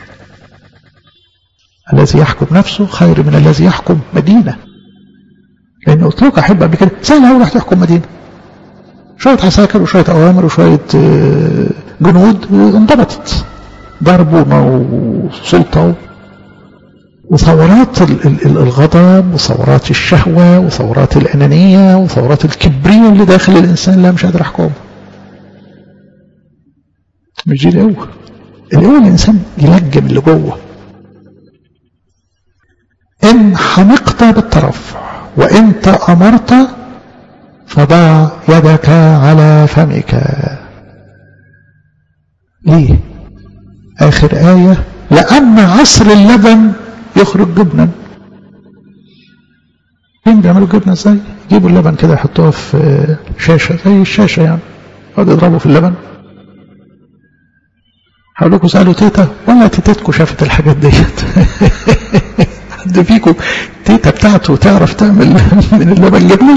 الذي يحكم نفسه خير من الذي يحكم مدينة لأن قلت لك أحب قبل كده سهل أوي تحكم مدينة شوية عساكر وشوية أوامر وشوية جنود انضبطت ضرب وسلطة وثورات الغضب وثورات الشهوة وثورات الأنانية وثورات الكبرية اللي داخل الإنسان لا مش قادر أحكمه مش دي القوة القوة الإنسان يلجم اللي جوه إن حمقت بالترفع وإن تأمرت فضع يدك على فمك ليه آخر آية لأن عصر اللبن يخرج جبنا فين بيعملوا جبنة ازاي يجيبوا اللبن كده يحطوها في شاشة زي الشاشة يعني يقعدوا يضربوا في اللبن هقول لكم سألوا تيتا ولا تيتتكم شافت الحاجات ديت حد فيكم تيتا بتاعته تعرف تعمل من اللبن جبنة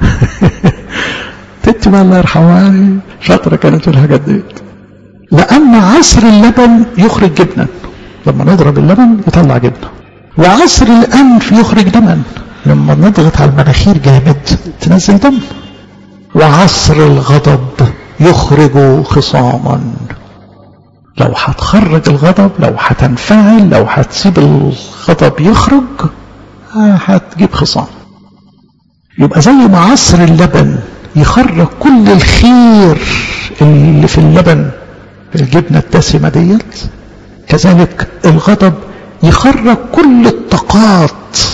تيتي بقى الله يرحمها يعني شاطرة كانت في الحاجات ديت لأن عصر اللبن يخرج جبنا لما نضرب اللبن يطلع جبنة وعصر الأنف يخرج دما لما نضغط على المناخير جامد تنزل دم وعصر الغضب يخرج خصاما لو هتخرج الغضب لو هتنفعل لو هتسيب الغضب يخرج هتجيب خصام يبقى زي ما عصر اللبن يخرج كل الخير اللي في اللبن الجبنة الدسمة ديت كذلك الغضب يخرج كل الطاقات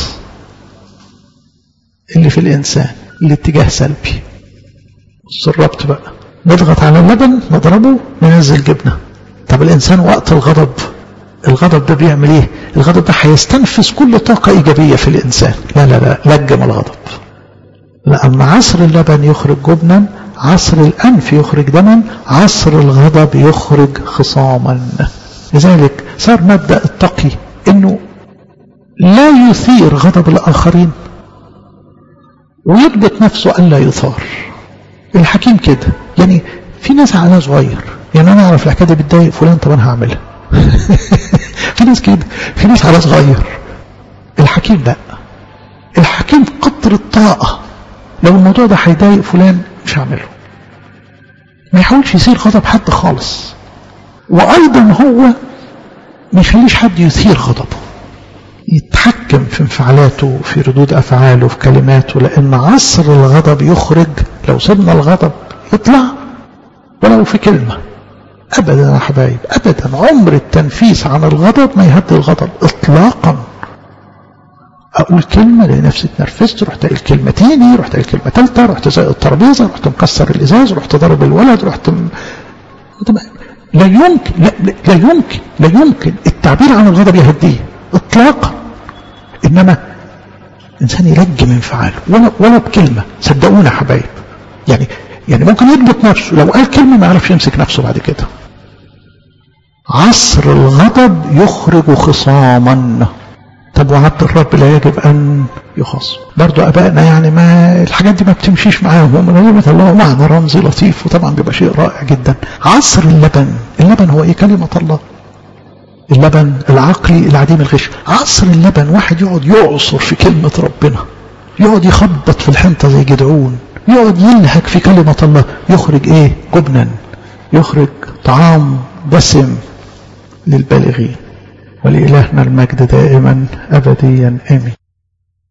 اللي في الإنسان الاتجاه سلبي بص الربط بقى نضغط على اللبن نضربه ننزل جبنة طب الإنسان وقت الغضب الغضب ده بيعمل ايه الغضب ده هيستنفذ كل طاقة إيجابية في الإنسان لا لا لا لجم الغضب لأن عصر اللبن يخرج جبنا عصر الأنف يخرج دما عصر الغضب يخرج خصاما لذلك صار مبدأ التقي انه لا يثير غضب الآخرين ويضبط نفسه ألا يثار الحكيم كده يعني في ناس عقلها صغير يعني أنا أعرف الحكاية دي بتضايق فلان طب أنا هعملها في ناس كده في ناس عقلها صغير الحكيم لا الحكيم قدر الطاقة لو الموضوع ده هيضايق فلان مش هعمله ما يحاولش يصير غضب حد خالص وأيضا هو ما يخليش حد يثير غضبه يتحكم في انفعالاته في ردود أفعاله في كلماته لأن عصر الغضب يخرج لو سيبنا الغضب يطلع ولو في كلمة أبدا يا حبايب أبدا عمر التنفيس عن الغضب ما يهدي الغضب إطلاقا أقول كلمة لقي نفسي اتنرفزت رحت قايل كلمة تاني رحت قايل كلمة تالتة رحت زي الترابيزة رحت مكسر الإزاز رحت ضرب الولد رحت م... لا يمكن لا, لا يمكن لا يمكن التعبير عن الغضب يهديه اطلاقا انما انسان يرجم انفعاله ولا ولا بكلمه صدقونا يا حبايب يعني يعني ممكن يضبط نفسه لو قال كلمه ما يعرفش يمسك نفسه بعد كده عصر الغضب يخرج خصاما طب وعبد الرب لا يجب ان يخص برضو ابائنا يعني ما الحاجات دي ما بتمشيش معاهم هم كلمه الله معنى رمزي لطيف وطبعا بيبقى شيء رائع جدا عصر اللبن اللبن هو ايه كلمه الله اللبن العقلي العديم الغش عصر اللبن واحد يقعد يعصر في كلمة ربنا يقعد يخبط في الحنطة زي جدعون يقعد يلهك في كلمة الله يخرج ايه جبنا يخرج طعام دسم للبالغين ولإلهنا المجد دائما أبديا آمين